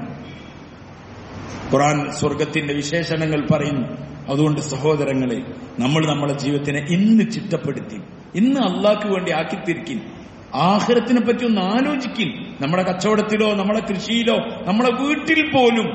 ഖുറാൻ സ്വർഗത്തിന്റെ വിശേഷണങ്ങൾ പറയുന്നു അതുകൊണ്ട് സഹോദരങ്ങളെ നമ്മൾ നമ്മളെ ജീവിതത്തിനെ ഇന്ന് ചിട്ടപ്പെടുത്തി ഇന്ന് അള്ളാഹ്ക്ക് വേണ്ടി ആക്കിത്തിരിക്കും ആഹാരത്തിനെ പറ്റി ഒന്ന് ആലോചിക്കും നമ്മുടെ കച്ചവടത്തിലോ നമ്മുടെ കൃഷിയിലോ നമ്മളെ വീട്ടിൽ പോലും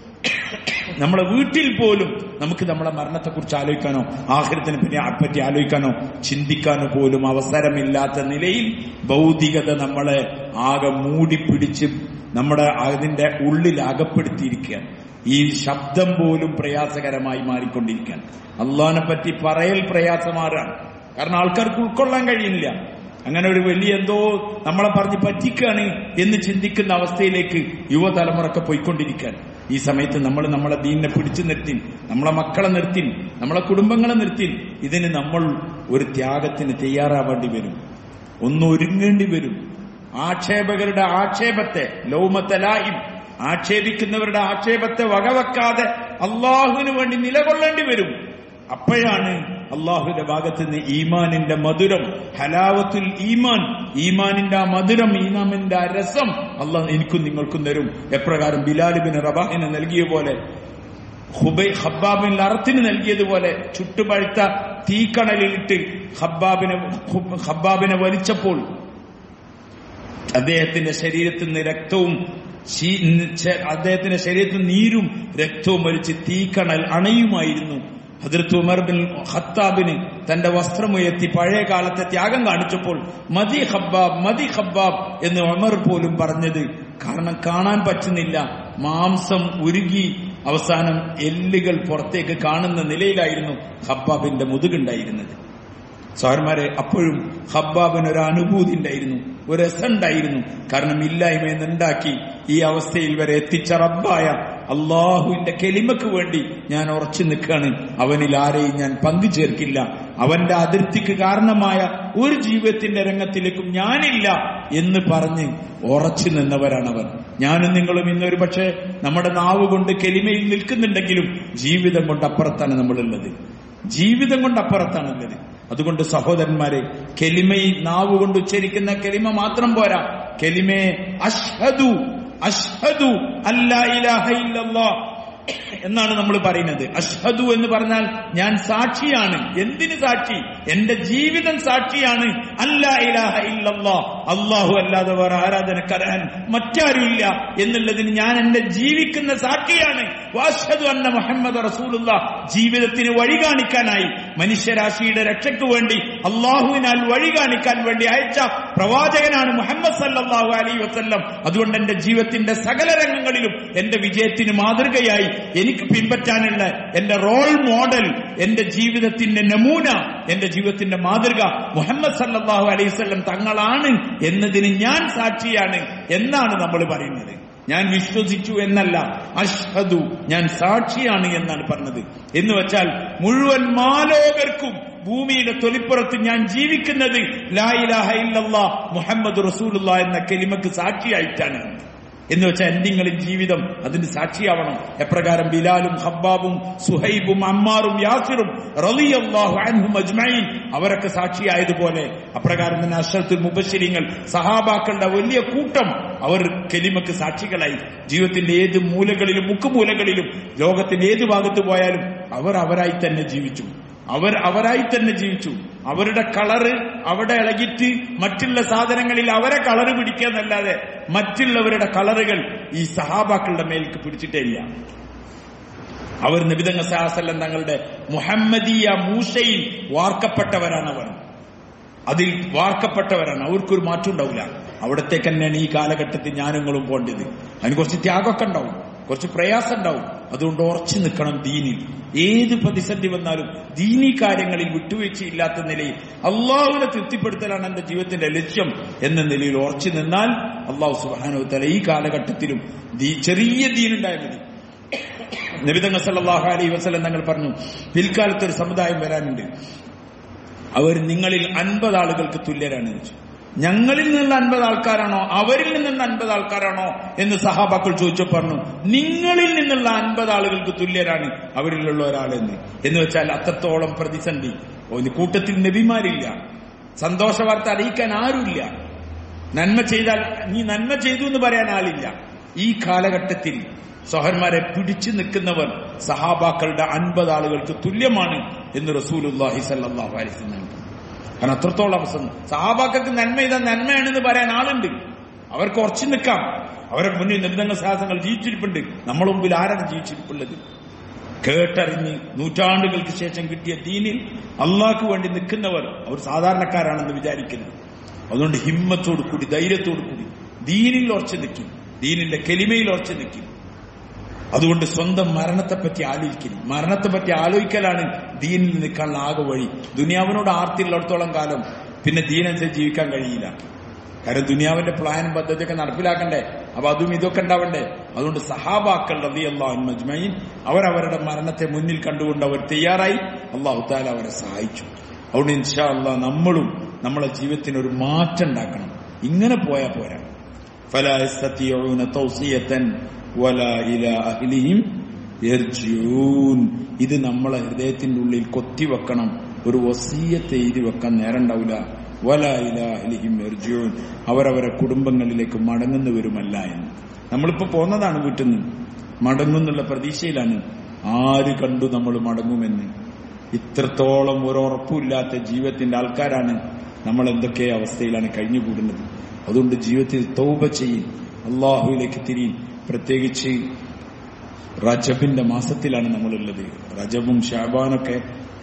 നമ്മളെ വീട്ടിൽ പോലും നമുക്ക് നമ്മളെ മരണത്തെക്കുറിച്ച് ആലോചിക്കാനോ ആഹാരത്തിനെ പറ്റി പറ്റി ആലോചിക്കാനോ ചിന്തിക്കാനോ പോലും അവസരമില്ലാത്ത നിലയിൽ ഭൗതികത നമ്മളെ ആകെ മൂടിപ്പിടിച്ച് നമ്മുടെ അതിന്റെ ഉള്ളിൽ അകപ്പെടുത്തിയിരിക്കുകയാണ് ഈ ശബ്ദം പോലും പ്രയാസകരമായി മാറിക്കൊണ്ടിരിക്കുകയാണ് അള്ളഹാനെ പറ്റി പറയൽ പ്രയാസമാറാണ് കാരണം ആൾക്കാർക്ക് ഉൾക്കൊള്ളാൻ കഴിയുന്നില്ല അങ്ങനെ ഒരു വലിയ എന്തോ നമ്മളെ പറഞ്ഞ് പറ്റിക്കാണ് എന്ന് ചിന്തിക്കുന്ന അവസ്ഥയിലേക്ക് യുവതലമുറക്കെ പോയിക്കൊണ്ടിരിക്കാൻ ഈ സമയത്ത് നമ്മൾ നമ്മളെ ദീനിനെ പിടിച്ചു നിർത്തി നമ്മളെ മക്കളെ നിർത്തി നമ്മളെ കുടുംബങ്ങളെ നിർത്തി ഇതിന് നമ്മൾ ഒരു ത്യാഗത്തിന് തയ്യാറാവേണ്ടി വരും ഒന്നൊരുങ്ങേണ്ടി വരും ആക്ഷേപകരുടെ ആക്ഷേപത്തെ ലൗമത്തലായും ആക്ഷേപിക്കുന്നവരുടെ ആക്ഷേപത്തെ വകവെക്കാതെ അള്ളാഹുവിന് വേണ്ടി നിലകൊള്ളേണ്ടി വരും അപ്പോഴാണ് അള്ളാഹുവിന്റെ ഭാഗത്ത് നിന്ന് ഈമാനിന്റെ മധുരം ഹലാവത്തുൽ ഈമാൻ ഈമാനിന്റെ ആ മധുരം ഈമാമിന്റെ ആ രസം അള്ളാഹ് എനിക്കും നിങ്ങൾക്കും തരും എപ്രകാരം ബിലാലിബിന് റബാഹിന് നൽകിയ പോലെ ഹുബൈ ഹബ്ബാബിൻ അറത്തിന് നൽകിയതുപോലെ ചുട്ടുപഴുത്ത തീക്കണലിലിട്ട് ഹബ്ബാബിനെ ഹബ്ബാബിനെ വലിച്ചപ്പോൾ അദ്ദേഹത്തിന്റെ ശരീരത്തിൽ നിന്ന് രക്തവും അദ്ദേഹത്തിന്റെ ശരീരത്തിൽ നീരും രക്തവും വലിച്ച് തീക്കണൽ അണയുമായിരുന്നു ഹജറത്ത് ഉമർ ബിൻ ഖത്താബിന് തന്റെ വസ്ത്രമുയർത്തി പഴയ കാലത്തെ ത്യാഗം കാണിച്ചപ്പോൾ മതി ഹബ്ബാബ് മതി ഹബ്ബാബ് എന്ന് ഉമർ പോലും പറഞ്ഞത് കാരണം കാണാൻ പറ്റുന്നില്ല മാംസം ഉരുകി അവസാനം എല്ലുകൾ പുറത്തേക്ക് കാണുന്ന നിലയിലായിരുന്നു ഹബ്ബാബിന്റെ മുതുകുണ്ടായിരുന്നത് സാർമാരെ അപ്പോഴും ഹബ്ബാബിന് ഒരു അനുഭൂതി ഉണ്ടായിരുന്നു ഒരു രസമുണ്ടായിരുന്നു കാരണം ഇല്ലായ്മ ഉണ്ടാക്കി ഈ അവസ്ഥയിൽ വരെ എത്തിച്ച റബ്ബായ അള്ളാഹുവിന്റെ കെലിമക്ക് വേണ്ടി ഞാൻ ഉറച്ചു നിൽക്കുകയാണ് അവനിൽ ആരെയും ഞാൻ പങ്കു ചേർക്കില്ല അവന്റെ അതിർത്തിക്ക് കാരണമായ ഒരു ജീവിതത്തിന്റെ രംഗത്തിലേക്കും ഞാനില്ല എന്ന് പറഞ്ഞ് ഉറച്ചു നിന്നവരാണവർ ഞാനും നിങ്ങളും ഇന്നൊരു പക്ഷേ നമ്മുടെ നാവ് കൊണ്ട് കെലിമയിൽ നിൽക്കുന്നുണ്ടെങ്കിലും ജീവിതം കൊണ്ട് അപ്പുറത്താണ് നമ്മളുള്ളത് ജീവിതം കൊണ്ട് അപ്പുറത്താണുള്ളത് അതുകൊണ്ട് സഹോദരന്മാരെ കെലിമയിൽ നാവ് കൊണ്ട് ഉച്ചരിക്കുന്ന കെലിമ മാത്രം പോരാ കെലിമയെ അഷ്ഹദു അഷ്ഹദു അല്ലാ ഇലാഹ ഇല്ലല്ലാ എന്നാണ് നമ്മൾ പറയുന്നത് അഷ്ഹദു എന്ന് പറഞ്ഞാൽ ഞാൻ സാക്ഷിയാണ് എന്തിന് സാക്ഷി എന്റെ ജീവിതം സാക്ഷിയാണ് അല്ലാ ഇലാഹ ഇല്ലല്ലാ അള്ളാഹു അല്ലാതെ വേറെ ആരാധനക്കരാൻ മറ്റാരുമില്ല എന്നുള്ളതിന് ഞാൻ എന്റെ ജീവിക്കുന്ന സാക്ഷിയാണ് വാഷദു അന്ന മുഹമ്മദ് റസൂലുള്ള ജീവിതത്തിന് വഴി കാണിക്കാനായി മനുഷ്യരാശിയുടെ രക്ഷയ്ക്ക് വേണ്ടി അള്ളാഹുവിനാൽ വഴി കാണിക്കാൻ വേണ്ടി അയച്ച പ്രവാചകനാണ് മുഹമ്മദ് സല്ലാഹു അലൈ വസ്ല്ലം അതുകൊണ്ട് എന്റെ ജീവിതത്തിന്റെ സകല രംഗങ്ങളിലും എന്റെ വിജയത്തിന് മാതൃകയായി എനിക്ക് പിൻപറ്റാനുള്ള എന്റെ റോൾ മോഡൽ എന്റെ ജീവിതത്തിന്റെ നമൂന എന്റെ ജീവിതത്തിന്റെ മാതൃക മുഹമ്മദ് സല്ലാഹു അലൈഹി വസല്ലം തങ്ങളാണ് എന്നതിന് ഞാൻ സാക്ഷിയാണ് എന്നാണ് നമ്മൾ പറയുന്നത് ഞാൻ വിശ്വസിച്ചു എന്നല്ല അഷ്ഹദു ഞാൻ സാക്ഷിയാണ് എന്നാണ് പറഞ്ഞത് എന്ന് വെച്ചാൽ മുഴുവൻ മാലോകർക്കും ഭൂമിയുടെ തൊലിപ്പുറത്ത് ഞാൻ ജീവിക്കുന്നത് ലാ ഇലാഹ ഇല്ലല്ലാ മുഹമ്മദ് റസൂലുള്ള എന്ന കെലിമക്ക് സാക്ഷിയായിട്ടാണ് എന്ന് വെച്ചാൽ എന്തെങ്കിലും ജീവിതം അതിന് സാക്ഷിയാവണം എപ്രകാരം ബിലാലും ഹബ്ബാബും സുഹൈബും അമ്മാറും യാസിറും റളിയല്ലാഹു അൻഹും അജ്മഈൻ അവരൊക്കെ സാക്ഷിയായതുപോലെ അപ്രകാരം തന്നെ അഷറത്തുൽ മുബശ്ശിരിങ്ങൾ സഹാബാക്കളുടെ വലിയ കൂട്ടം അവർ കെലിമക്ക് സാക്ഷികളായി ജീവിതത്തിന്റെ ഏത് മൂലകളിലും മുക്കുമൂലകളിലും ലോകത്തിന്റെ ഏത് ഭാഗത്ത് പോയാലും അവർ അവരായി തന്നെ ജീവിച്ചു അവർ അവരായി തന്നെ ജീവിച്ചു അവരുടെ കളറ് അവിടെ ഇളകിയിട്ട് മറ്റുള്ള സാധനങ്ങളിൽ അവരെ കളറ് പിടിക്കാന്നല്ലാതെ മറ്റുള്ളവരുടെ കളറുകൾ ഈ സഹാബാക്കളുടെ മേൽക്ക് പിടിച്ചിട്ടേ ഇല്ല അവർ നബിതങ്ങ സാഹസല്ലം തങ്ങളുടെ മുഹമ്മദീയ മൂശയിൽ വാർക്കപ്പെട്ടവരാണ് അവർ അതിൽ വാർക്കപ്പെട്ടവരാണ് അവർക്കൊരു മാറ്റം ഉണ്ടാവില്ല അവിടത്തേക്ക് തന്നെയാണ് ഈ കാലഘട്ടത്തിൽ ഞാനുങ്ങളും പോണ്ടത് അതിന് കുറച്ച് ത്യാഗമൊക്കെ ഉണ്ടാവും കുറച്ച് പ്രയാസം ഉണ്ടാവും അതുകൊണ്ട് ഉറച്ചു നിൽക്കണം ദീനിൽ ഏത് പ്രതിസന്ധി വന്നാലും ദീനി കാര്യങ്ങളിൽ വിട്ടുവീഴ്ചയില്ലാത്ത നിലയിൽ അള്ളാഹുവിനെ തൃപ്തിപ്പെടുത്തലാണ് എന്റെ ജീവിതത്തിന്റെ ലക്ഷ്യം എന്ന നിലയിൽ ഉറച്ചു നിന്നാൽ അള്ളാഹു സുബാനു തല ഈ കാലഘട്ടത്തിലും ദീ- ചെറിയ ദീനുണ്ടായാൽ മതി നബിതങ്ങ സല്ലല്ലാഹു അലൈഹി വസല്ലം തങ്ങൾ പറഞ്ഞു പിൽക്കാലത്ത് ഒരു സമുദായം വരാനുണ്ട് അവർ നിങ്ങളിൽ അൻപത് ആളുകൾക്ക് തുല്യരാണ് എന്ന് ചോദിച്ചു. ഞങ്ങളിൽ നിന്ന് അൻപത് ആൾക്കാരാണോ അവരിൽ നിന്നുള്ള അൻപത് ആൾക്കാരാണോ എന്ന് സഹാബാക്കൾ ചോദിച്ചു പറഞ്ഞു നിങ്ങളിൽ നിന്നുള്ള അൻപത് ആളുകൾക്ക് തുല്യരാണ് അവരിലുള്ള ഒരാളെന്ന് എന്ന് വെച്ചാൽ അത്രത്തോളം പ്രതിസന്ധി ഒരു കൂട്ടത്തിൽ നബിമാരില്ല സന്തോഷ വാർത്ത അറിയിക്കാൻ ആരുമില്ല നന്മ ചെയ്താൽ നീ നന്മ ചെയ്തു എന്ന് പറയാൻ ആളില്ല ഈ കാലഘട്ടത്തിൽ സഹന്മാരെ പിടിച്ചു നിൽക്കുന്നവർ സഹാബാക്കളുടെ അൻപത് ആളുകൾക്ക് തുല്യമാണ് എന്ന് റസൂലുല്ലാഹി സല്ലാഹു അലൈഹി കാരണം അത്രത്തോളം അവസരം സഹാബാക്കൾക്ക് നന്മ ചെയ്താൽ നന്മയാണെന്ന് പറയാൻ ആളുണ്ട് അവർക്ക് ഉറച്ചു നിൽക്കാം അവരെ മുന്നിൽ നിർദ്ദംഗ സാഹസങ്ങൾ ജീവിച്ചിരിപ്പുണ്ട് നമ്മളെ മുമ്പിൽ ആരാണ് ജീവിച്ചിരിപ്പുള്ളത് കേട്ടറിഞ്ഞ് നൂറ്റാണ്ടുകൾക്ക് ശേഷം കിട്ടിയ ദീനിൽ അള്ളാഹ്ക്ക് വേണ്ടി നിൽക്കുന്നവർ അവർ സാധാരണക്കാരാണെന്ന് വിചാരിക്കുന്നു അതുകൊണ്ട് ഹിമ്മത്തോടു കൂടി ധൈര്യത്തോടു കൂടി ദീനിൽ ഉറച്ചു നിൽക്കും ദീനിന്റെ കെലിമയിൽ ഉറച്ചു നിൽക്കും അതുകൊണ്ട് സ്വന്തം മരണത്തെപ്പറ്റി ആലോചിക്കുന്നു മരണത്തെപ്പറ്റി ആലോചിക്കലാണ് ദീനിൽ നിൽക്കാനുള്ള ആകെ വഴി ദുനിയാവിനോട് ആർത്തിയുള്ളിടത്തോളം കാലം പിന്നെ ദീനനുസരിച്ച് ജീവിക്കാൻ കഴിയില്ല കാരണം ദുനിയാവിന്റെ പ്ലാനും പദ്ധതിയൊക്കെ നടപ്പിലാക്കണ്ടേ അപ്പൊ അതും ഇതൊക്കെ ഉണ്ടാവണ്ടേ അതുകൊണ്ട് സഹാബാക്കൾ റബി അള്ളാഹു മജ്മീൻ അവരവരുടെ മരണത്തെ മുന്നിൽ കണ്ടുകൊണ്ട് അവർ തയ്യാറായി അള്ളാഹു താല അവരെ സഹായിച്ചു അതുകൊണ്ട് ഇൻഷാ അള്ളാഹ് നമ്മളും നമ്മളെ ജീവിതത്തിന് ഒരു മാറ്റം ഉണ്ടാക്കണം ഇങ്ങനെ പോയാ പോരാ فلا يستطيعون توصية ولا إلى أهلهم يرجعون ഇത് നമ്മളെ ഹൃദയത്തിന്റെ ഉള്ളിൽ കൊത്തിവെക്കണം ഒരു വസീയത്തെ എഴുതി വെക്കാൻ നേരം ഉണ്ടാവില്ല വല ഇലാഹലിഹിം എർജൂൻ അവരവരെ കുടുംബങ്ങളിലേക്ക് മടങ്ങുന്നവരുമല്ല എന്ന് നമ്മളിപ്പോ പോന്നതാണ് വീട്ടിൽ നിന്ന് മടങ്ങുന്നുള്ള പ്രതീക്ഷയിലാണ് ആര് കണ്ടു നമ്മൾ മടങ്ങുമെന്ന് ഇത്രത്തോളം ഒരു ഉറപ്പുമില്ലാത്ത ജീവിതത്തിന്റെ ആൾക്കാരാണ് നമ്മൾ എന്തൊക്കെ അവസ്ഥയിലാണ് കഴിഞ്ഞുകൂടുന്നത് അതുകൊണ്ട് ജീവിതത്തിൽ തൗബ ചെയ്യും അള്ളാഹുവിലേക്ക് തിരിയും പ്രത്യേകിച്ച് റജബിന്റെ മാസത്തിലാണ് നമ്മളുള്ളത് റജബും ഷാബാനൊക്കെ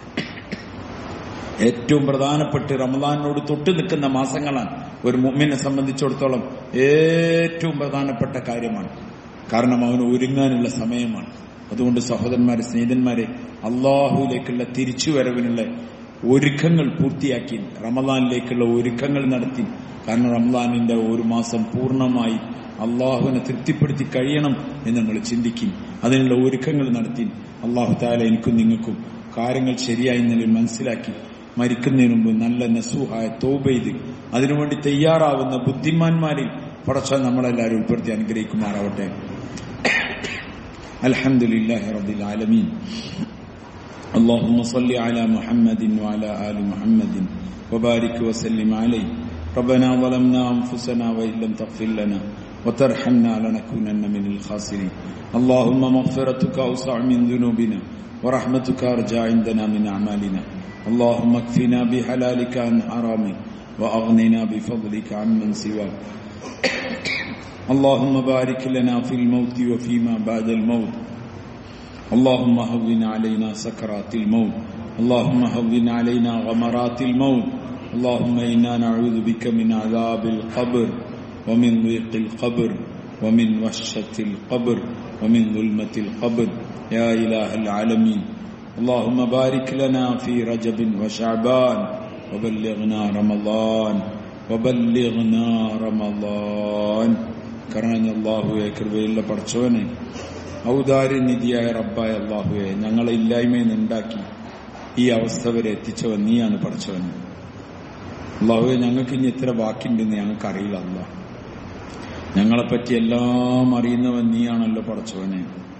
ഏറ്റവും പ്രധാനപ്പെട്ട് റമദാനോട് തൊട്ട് നിൽക്കുന്ന മാസങ്ങളാണ് ഒരു മുമ്മിനെ സംബന്ധിച്ചിടത്തോളം ഏറ്റവും പ്രധാനപ്പെട്ട കാര്യമാണ് കാരണം അവന് ഒരുങ്ങാനുള്ള സമയമാണ് അതുകൊണ്ട് സഹോദരന്മാരെ സ്നേഹിതന്മാരെ അള്ളാഹുവിലേക്കുള്ള തിരിച്ചുവരവിനുള്ള ഒരുക്കങ്ങൾ പൂർത്തിയാക്കി റമദാനിലേക്കുള്ള ഒരുക്കങ്ങൾ നടത്തി കാരണം റമദാനിന്റെ ഒരു മാസം പൂർണ്ണമായി അള്ളാഹുവിനെ തൃപ്തിപ്പെടുത്തി കഴിയണം എന്ന് നിങ്ങൾ ചിന്തിക്കും അതിനുള്ള ഒരുക്കങ്ങൾ നടത്തി അള്ളാഹു താല എനിക്കും നിങ്ങൾക്കും കാര്യങ്ങൾ ശരിയായ നിലയിൽ മനസ്സിലാക്കി മരിക്കുന്നതിന് മുമ്പ് നല്ല നസൂഹായ തോബെയ്ത് അതിനുവേണ്ടി തയ്യാറാവുന്ന ബുദ്ധിമാന്മാരിൽ പടച്ച നമ്മളെല്ലാവരും ഉൾപ്പെടുത്തി അനുഗ്രഹിക്കുമാറാവട്ടെ അൽഹംദുലില്ലാഹി റബ്ബിൽ ആലമീൻ اللهم صل على محمد وعلى آل محمد وبارك وسلم عليه ربنا ظلمنا أنفسنا وإن لم تغفر لنا وترحمنا لنكونن من الخاسرين اللهم مغفرتك أوسع من ذنوبنا ورحمتك أرجى عندنا من أعمالنا اللهم اكفنا بحلالك عن حرامك وأغننا بفضلك عمن سواك اللهم بارك لنا في الموت وفيما بعد الموت اللهم هون علينا سكرات الموت اللهم هون علينا غمرات الموت اللهم إنا نعوذ بك من عذاب القبر ومن ضيق القبر ومن وحشة القبر ومن ظلمة القبر يا إله العالمين اللهم بارك لنا في رجب وشعبان وبلغنا رمضان وبلغنا رمضان കാരണം അള്ളാഹുവെ കൃപയുള്ള പഠിച്ചവനെ ഔദാര്യനിധിയായ റബ്ബായ അള്ളാഹുവെ ഞങ്ങളെ ഇല്ലായ്മയിൽ നിന്നുണ്ടാക്കി ഈ അവസ്ഥ വരെ എത്തിച്ചവൻ നീയാണ് പഠിച്ചവൻ അള്ളാഹുവെ ഞങ്ങൾക്ക് ഇനി എത്ര ബാക്കിയുണ്ടെന്ന് ഞങ്ങൾക്ക് അറിയില്ല അല്ല ഞങ്ങളെപ്പറ്റി എല്ലാം അറിയുന്നവൻ നീയാണല്ലോ പഠിച്ചവനെ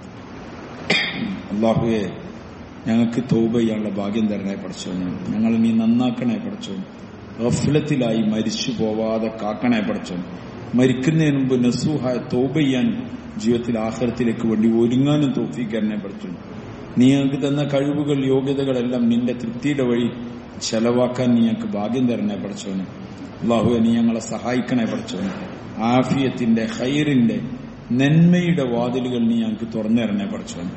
അള്ളാഹുവെ ഞങ്ങൾക്ക് തൗബ ചെയ്യാനുള്ള ഭാഗ്യം തരണേ പഠിച്ചവനെ ഞങ്ങൾ നീ നന്നാക്കണേ പഠിച്ചവൻ ഗഫലത്തിലായി മരിച്ചു പോവാതെ കാക്കണേ പഠിച്ചവൻ മരിക്കുന്നതിന് മുമ്പ് നസൂഹായ തൗബ ചെയ്യാനും ജീവിതത്തിൽ ആഹ്റത്തിലേക്ക് വേണ്ടി ഒരുങ്ങാനും തോഫിക്കരണേ പഠിച്ചവൻ നീ ഞങ്ങൾക്ക് തന്ന കഴിവുകൾ യോഗ്യതകളെല്ലാം നിന്റെ തൃപ്തിയുടെ വഴി ചെലവാക്കാൻ നീ ഞങ്ങൾക്ക് ഭാഗ്യം തരണേ പഠിച്ചവന് അള്ളാഹുവെ നീ ഞങ്ങളെ സഹായിക്കണേ പഠിച്ചവന് ആഫിയത്തിന്റെ ഹൈറിന്റെ നന്മയുടെ വാതിലുകൾ നീ ഞങ്ങൾക്ക് തുറന്നു തരണേ പഠിച്ചവന്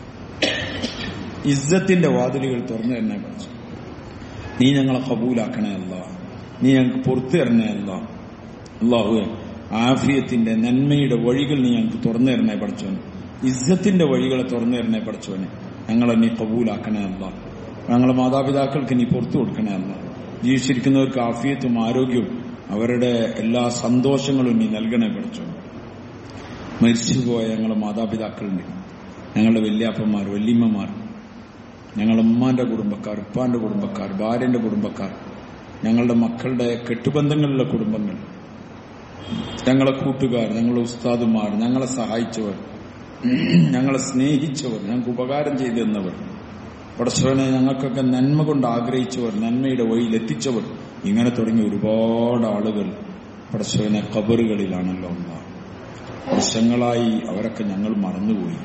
ഇസ്സത്തിന്റെ വാതിലുകൾ തുറന്നു തരണേ പഠിച്ചു നീ ഞങ്ങളെ കബൂലാക്കണേ അല്ല നീ ഞങ്ങൾക്ക് പുറത്തു തരണേ അല്ല അള്ളാഹുവെ ആഫിയത്തിന്റെ നന്മയുടെ വഴികൾ നീ ഞങ്ങൾക്ക് തുറന്നു തരണേ പഠിച്ചവന് ഇസ്സത്തിന്റെ വഴികളെ തുറന്നു തരണേ പഠിച്ചവനെ ഞങ്ങളെ നീ കബൂലാക്കണേ അല്ല ഞങ്ങളെ മാതാപിതാക്കൾക്ക് നീ പുറത്തു കൊടുക്കണേ അല്ല ജീവിച്ചിരിക്കുന്നവർക്ക് ആഫിയത്തും ആരോഗ്യവും അവരുടെ എല്ലാ സന്തോഷങ്ങളും നീ നൽകണേ പഠിച്ചവൻ മരിച്ചുപോയ ഞങ്ങളെ മാതാപിതാക്കളുണ്ട് ഞങ്ങളുടെ വല്യാപ്പന്മാർ വല്യമ്മമാർ ഞങ്ങളുടെ ഉമ്മാന്റെ കുടുംബക്കാർ ഉപ്പാന്റെ കുടുംബക്കാർ ഭാര്യന്റെ കുടുംബക്കാർ ഞങ്ങളുടെ മക്കളുടെ കെട്ടുബന്ധങ്ങളിലെ കുടുംബങ്ങൾ ഞങ്ങളെ കൂട്ടുകാർ ഞങ്ങളുടെ ഉസ്താദുമാർ ഞങ്ങളെ സഹായിച്ചവർ ഞങ്ങളെ സ്നേഹിച്ചവർ ഞങ്ങൾക്ക് ഉപകാരം ചെയ്തു തന്നവർ പടച്ചവനെ ഞങ്ങൾക്കൊക്കെ നന്മ കൊണ്ട് ആഗ്രഹിച്ചവർ നന്മയുടെ വഴിയിൽ എത്തിച്ചവർ ഇങ്ങനെ തുടങ്ങിയ ഒരുപാട് ആളുകൾ പടച്ചവനെ കബറുകളിലാണല്ലോ ഉണ്ടാവുക വർഷങ്ങളായി അവരൊക്കെ ഞങ്ങൾ മറന്നുപോയി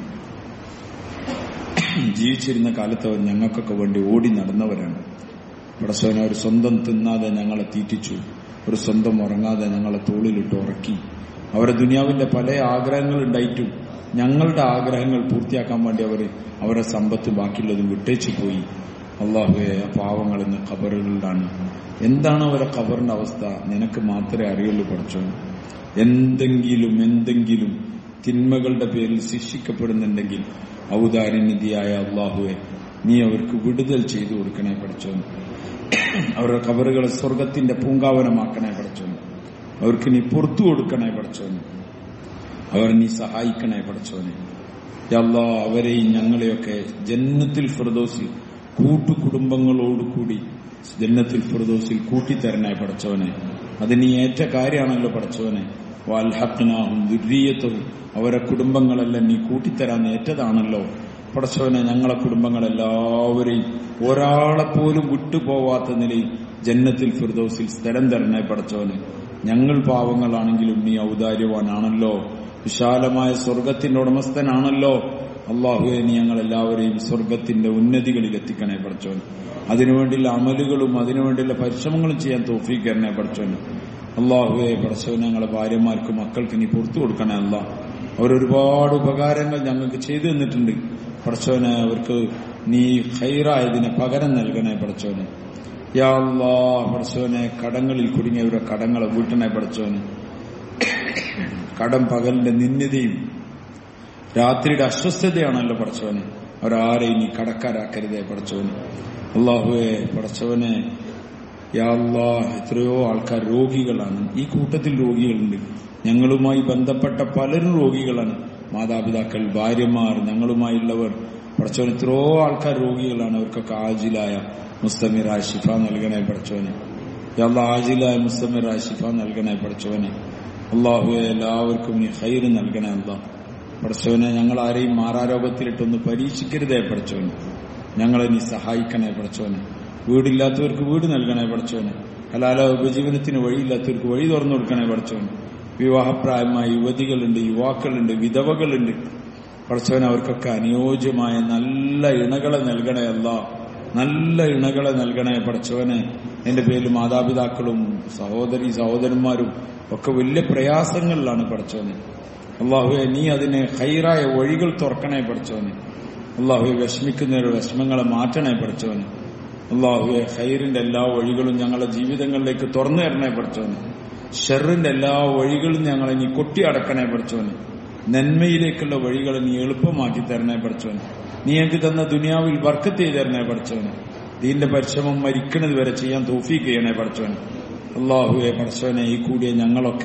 ജീവിച്ചിരുന്ന കാലത്ത് അവർ ഞങ്ങൾക്കൊക്കെ വേണ്ടി ഓടി നടന്നവരാണ് പടച്ചവനെ ഒരു സ്വന്തം തിന്നാതെ ഞങ്ങളെ തീറ്റിച്ചു ഒരു സ്വന്തം ഉറങ്ങാതെ ഞങ്ങളെ തോളിലിട്ട് ഉറക്കി അവരുടെ ദുനിയാവിന്റെ പല ആഗ്രഹങ്ങൾ ഉണ്ടായിട്ടും ഞങ്ങളുടെ ആഗ്രഹങ്ങൾ പൂർത്തിയാക്കാൻ വേണ്ടി അവർ അവരുടെ സമ്പത്ത് ബാക്കിയുള്ളത് വിട്ടേച്ചു പോയി അള്ളാഹുവെ ആ പാവങ്ങൾ ഇന്ന് ഖബറുകളിലാണ് എന്താണ് അവരുടെ ഖബറിന്റെ അവസ്ഥ നിനക്ക് മാത്രമേ അറിയുള്ളൂ പഠിച്ചോ എന്തെങ്കിലും എന്തെങ്കിലും തിന്മകളുടെ പേരിൽ ശിക്ഷിക്കപ്പെടുന്നുണ്ടെങ്കിൽ ഔദാര്യനിധിയായ അള്ളാഹുവെ നീ അവർക്ക് വിടുതൽ ചെയ്തു കൊടുക്കണേ പഠിച്ചോ അവരുടെ കബറുകളെ സ്വർഗത്തിന്റെ പൂങ്കാവനമാക്കണേ പഠിച്ചോ അവർക്ക് നീ പുറത്തു കൊടുക്കണേ പഠിച്ചോനെ അവർ നീ സഹായിക്കണേ പഠിച്ചോനെ അല്ലാ അവരെയും ഞങ്ങളെയൊക്കെ ജന്നത്തിൽ ഫിറദോസിൽ കൂട്ടുകുടുംബങ്ങളോടുകൂടി ജന്നത്തിൽ ഫിറദോസിൽ കൂട്ടിത്തരണേ പഠിച്ചവനെ അത് നീ ഏറ്റ കാര്യമാണല്ലോ പഠിച്ചവനെ വാൽഹക്കനാഹും ദുരീയത്വവും അവരെ കുടുംബങ്ങളെല്ലാം നീ കൂട്ടിത്തരാൻ ഏറ്റതാണല്ലോ പടച്ചവനെ ഞങ്ങളെ കുടുംബങ്ങളെല്ലാവരെയും ഒരാളെപ്പോലും വിട്ടുപോവാത്ത നിലയിൽ ജന്നത്തിൽ ഫിർദോസിൽ സ്ഥലം തരണേ പടച്ചവന് ഞങ്ങൾ പാവങ്ങളാണെങ്കിലും നീ ഔദാര്യവാനാണല്ലോ വിശാലമായ സ്വർഗത്തിന്റെ ഉടമസ്ഥനാണല്ലോ അള്ളാഹുവെ നീ ഞങ്ങളെല്ലാവരെയും സ്വർഗത്തിന്റെ ഉന്നതികളിൽ എത്തിക്കണേ പഠിച്ചവൻ അതിനുവേണ്ടിയുള്ള അമലുകളും അതിനുവേണ്ടിയുള്ള പരിശ്രമങ്ങളും ചെയ്യാൻ തോഫീക്കരണേ പഠിച്ചവൻ അള്ളാഹുവെ പഠിച്ചവൻ ഞങ്ങളെ ഭാര്യമാർക്ക് മക്കൾക്ക് നീ പുറത്തു കൊടുക്കണേ അല്ല അവരൊരുപാട് ഉപകാരങ്ങൾ ഞങ്ങൾക്ക് ചെയ്തു തന്നിട്ടുണ്ട് പഠിച്ചവനെ അവർക്ക് നീ ഹൈറായതിനെ പകരം നൽകണേ പഠിച്ചവന് യാ അല്ലാ പഠിച്ചവനെ കടങ്ങളിൽ കുടുങ്ങിയവരുടെ കടങ്ങളെ വീട്ടണേ പഠിച്ചവന് കടം പകലിന്റെ നിന്യതയും രാത്രിയുടെ അസ്വസ്ഥതയാണല്ലോ പഠിച്ചവന് അവരാരെയും നീ കടക്കാരാക്കരുതേ പഠിച്ചവന് അള്ളാഹുവെ പഠിച്ചവനെ യാ അല്ലാ എത്രയോ ആൾക്കാർ രോഗികളാണ് ഈ കൂട്ടത്തിൽ രോഗികളുണ്ട് ഞങ്ങളുമായി ബന്ധപ്പെട്ട പലരും രോഗികളാണ് മാതാപിതാക്കൾ ഭാര്യമാർ ഞങ്ങളുമായുള്ളവർ പഠിച്ചവൻ എത്രയോ ആൾക്കാർ രോഗികളാണ് അവർക്കൊക്കെ ആജിലായ മുസ്തമിറായ ഷിഫ നൽകണേ പഠിച്ചവനെ യല്ല ആജിലായ മുസ്തമിറായ ഷിഫ നൽകണേ പഠിച്ചവനെ അള്ളാഹുവെ എല്ലാവർക്കും നീ ഹൈറ് നൽകണേ അല്ല പഠിച്ചവനെ ഞങ്ങൾ ആരെയും മാറാരോഗത്തിലിട്ടൊന്ന് പരീക്ഷിക്കരുതേ പഠിച്ചവന് ഞങ്ങളെ നീ സഹായിക്കണേ പഠിച്ചവനെ വീടില്ലാത്തവർക്ക് വീട് നൽകണേ പഠിച്ചവന് ഹലാല ഉപജീവനത്തിന് വഴിയില്ലാത്തവർക്ക് വഴി തുറന്നു കൊടുക്കണേ പഠിച്ചവന് വിവാഹപ്രായമായ യുവതികളുണ്ട് യുവാക്കളുണ്ട് വിധവകളുണ്ട് പഠിച്ചവൻ അവർക്കൊക്കെ അനുയോജ്യമായ നല്ല ഇണകളെ നൽകണേ അല്ല നല്ല ഇണകളെ നൽകണേ പഠിച്ചവന് എന്റെ പേരിൽ മാതാപിതാക്കളും സഹോദരി സഹോദരന്മാരും ഒക്കെ വലിയ പ്രയാസങ്ങളിലാണ് പഠിച്ചവന് അള്ളാഹുവെ നീ അതിന് ഹൈറായ വഴികൾ തുറക്കണേ പഠിച്ചവന് അള്ളാഹുവെ വിഷമിക്കുന്നവരുടെ വിഷമങ്ങളെ മാറ്റണേ പഠിച്ചവന് അള്ളാഹുവെ ഹൈറിന്റെ എല്ലാ വഴികളും ഞങ്ങളുടെ ജീവിതങ്ങളിലേക്ക് തുറന്നു തരണേ പഠിച്ചവന് ഷെറിന്റെ എല്ലാ വഴികളും ഞങ്ങളെ നീ കൊട്ടി അടക്കണേ പഠിച്ചവന് നന്മയിലേക്കുള്ള വഴികളെ നീ എളുപ്പമാക്കി തരണേ പഠിച്ചവന് നീ ഞങ്ങൾക്ക് തന്ന ദുനിയാവിൽ വർക്കത്ത് ചെയ്ത് തരണേ പഠിച്ചവന് ദീന്റെ പരിശ്രമം മരിക്കണത് വരെ ചെയ്യാൻ തോഫീക്ക് ചെയ്യണേ പഠിച്ചവന് അള്ളാഹുവെ പഠിച്ചവനെ ഈ കൂടിയ ഞങ്ങളൊക്കെ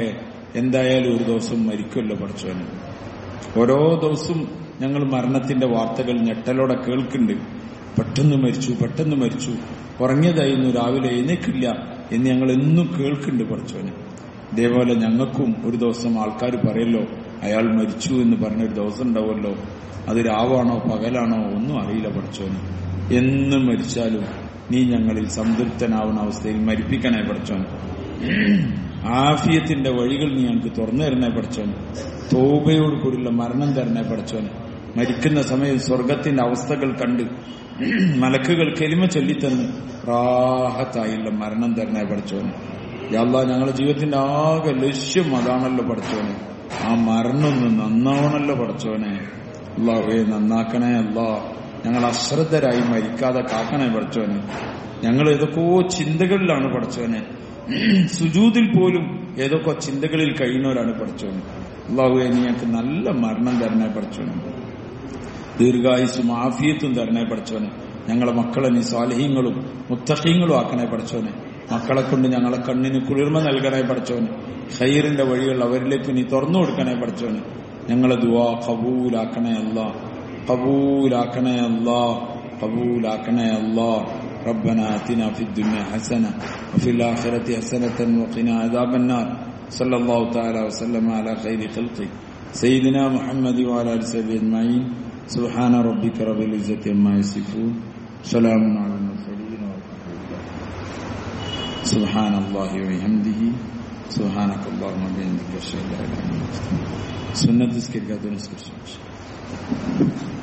എന്തായാലും ഒരു ദിവസം മരിക്കുമല്ലോ പഠിച്ചവന് ഓരോ ദിവസവും ഞങ്ങൾ മരണത്തിന്റെ വാർത്തകൾ ഞെട്ടലോടെ കേൾക്കുന്നുണ്ട് പെട്ടെന്ന് മരിച്ചു പെട്ടെന്ന് മരിച്ചു ഉറങ്ങിയതായിരുന്നു രാവിലെ എഴുന്നേക്കില്ല എന്ന് ഞങ്ങൾ എന്നും കേൾക്കുന്നുണ്ട് പഠിച്ചവന് ഇതേപോലെ ഞങ്ങൾക്കും ഒരു ദിവസം ആൾക്കാർ പറയല്ലോ അയാൾ മരിച്ചു എന്ന് പറഞ്ഞൊരു ദിവസം ഉണ്ടാവുമല്ലോ അത് രാവാണോ പകലാണോ ഒന്നും അറിയില്ല പഠിച്ചോന് എന്നും മരിച്ചാലും നീ ഞങ്ങളിൽ സംതൃപ്തനാവുന്ന അവസ്ഥയിൽ മരിപ്പിക്കണേ പഠിച്ചോൻ ആഫിയത്തിന്റെ വഴികൾ നീ ഞങ്ങൾക്ക് തുറന്നു തരണേ പഠിച്ചോൻ തോബയോട് കൂടിയുള്ള മരണം തരണേ പഠിച്ചോൻ മരിക്കുന്ന സമയം സ്വർഗത്തിന്റെ അവസ്ഥകൾ കണ്ട് മലക്കുകൾ കെലിമ ചൊല്ലിത്തന്ന് റാഹത്തായുള്ള മരണം തരണേ പഠിച്ചോന് യല്ല ഞങ്ങളുടെ ജീവിതത്തിന്റെ ആകെ ലക്ഷ്യം അതാണല്ലോ പഠിച്ചോനെ ആ മരണം ഒന്ന് നന്നാവണല്ലോ പഠിച്ചോനെ അള്ളാഹുവെ നന്നാക്കണേ അല്ലാ ഞങ്ങൾ അശ്രദ്ധരായി മരിക്കാതെ കാക്കണേ പഠിച്ചോനെ ഞങ്ങൾ ഏതൊക്കെയോ ചിന്തകളിലാണ് പഠിച്ചോനെ സുജൂതിൽ പോലും ഏതൊക്കെ ചിന്തകളിൽ കഴിയുന്നവരാണ് പഠിച്ചോനെ അള്ളാഹുവെ നീ ഞങ്ങൾക്ക് നല്ല മരണം തരണേ പഠിച്ചോനെ ദീർഘായുസും ആഫിയത്തും തരണേ പഠിച്ചോനെ ഞങ്ങളെ മക്കളെ നീ സ്വാലഹീങ്ങളും മുത്തഹീങ്ങളും ആക്കണേ പഠിച്ചോനെ മക്കളെ കൊണ്ട് ഞങ്ങളെ കണ്ണിന് കുളിർമ നൽകണേ പഠിച്ചോനെ ഖൈറിന്റെ വഴികൾ അവരിലേക്ക് നീ തുറന്നു കൊടുക്കണേ പഠിച്ചോനെ ഞങ്ങളെ ദുവാ കബൂലാക്കണേ അല്ല കബൂലാക്കണേ അല്ല കബൂലാക്കണേ അല്ലാ ربنا آتنا في الدنيا حسنة وفي الآخرة حسنة وقنا عذاب النار صلى الله تعالى وسلم على خير خلقه سيدنا محمد وعلى آله وصحبه أجمعين سبحان ربك رب العزة عما يصفون سلام على المرسلين والحمد لله سبحان الله وبحمده سبحانك اللهم وبحمدك اشهد ان لا اله الا انت سنة تذكر قادر نسكر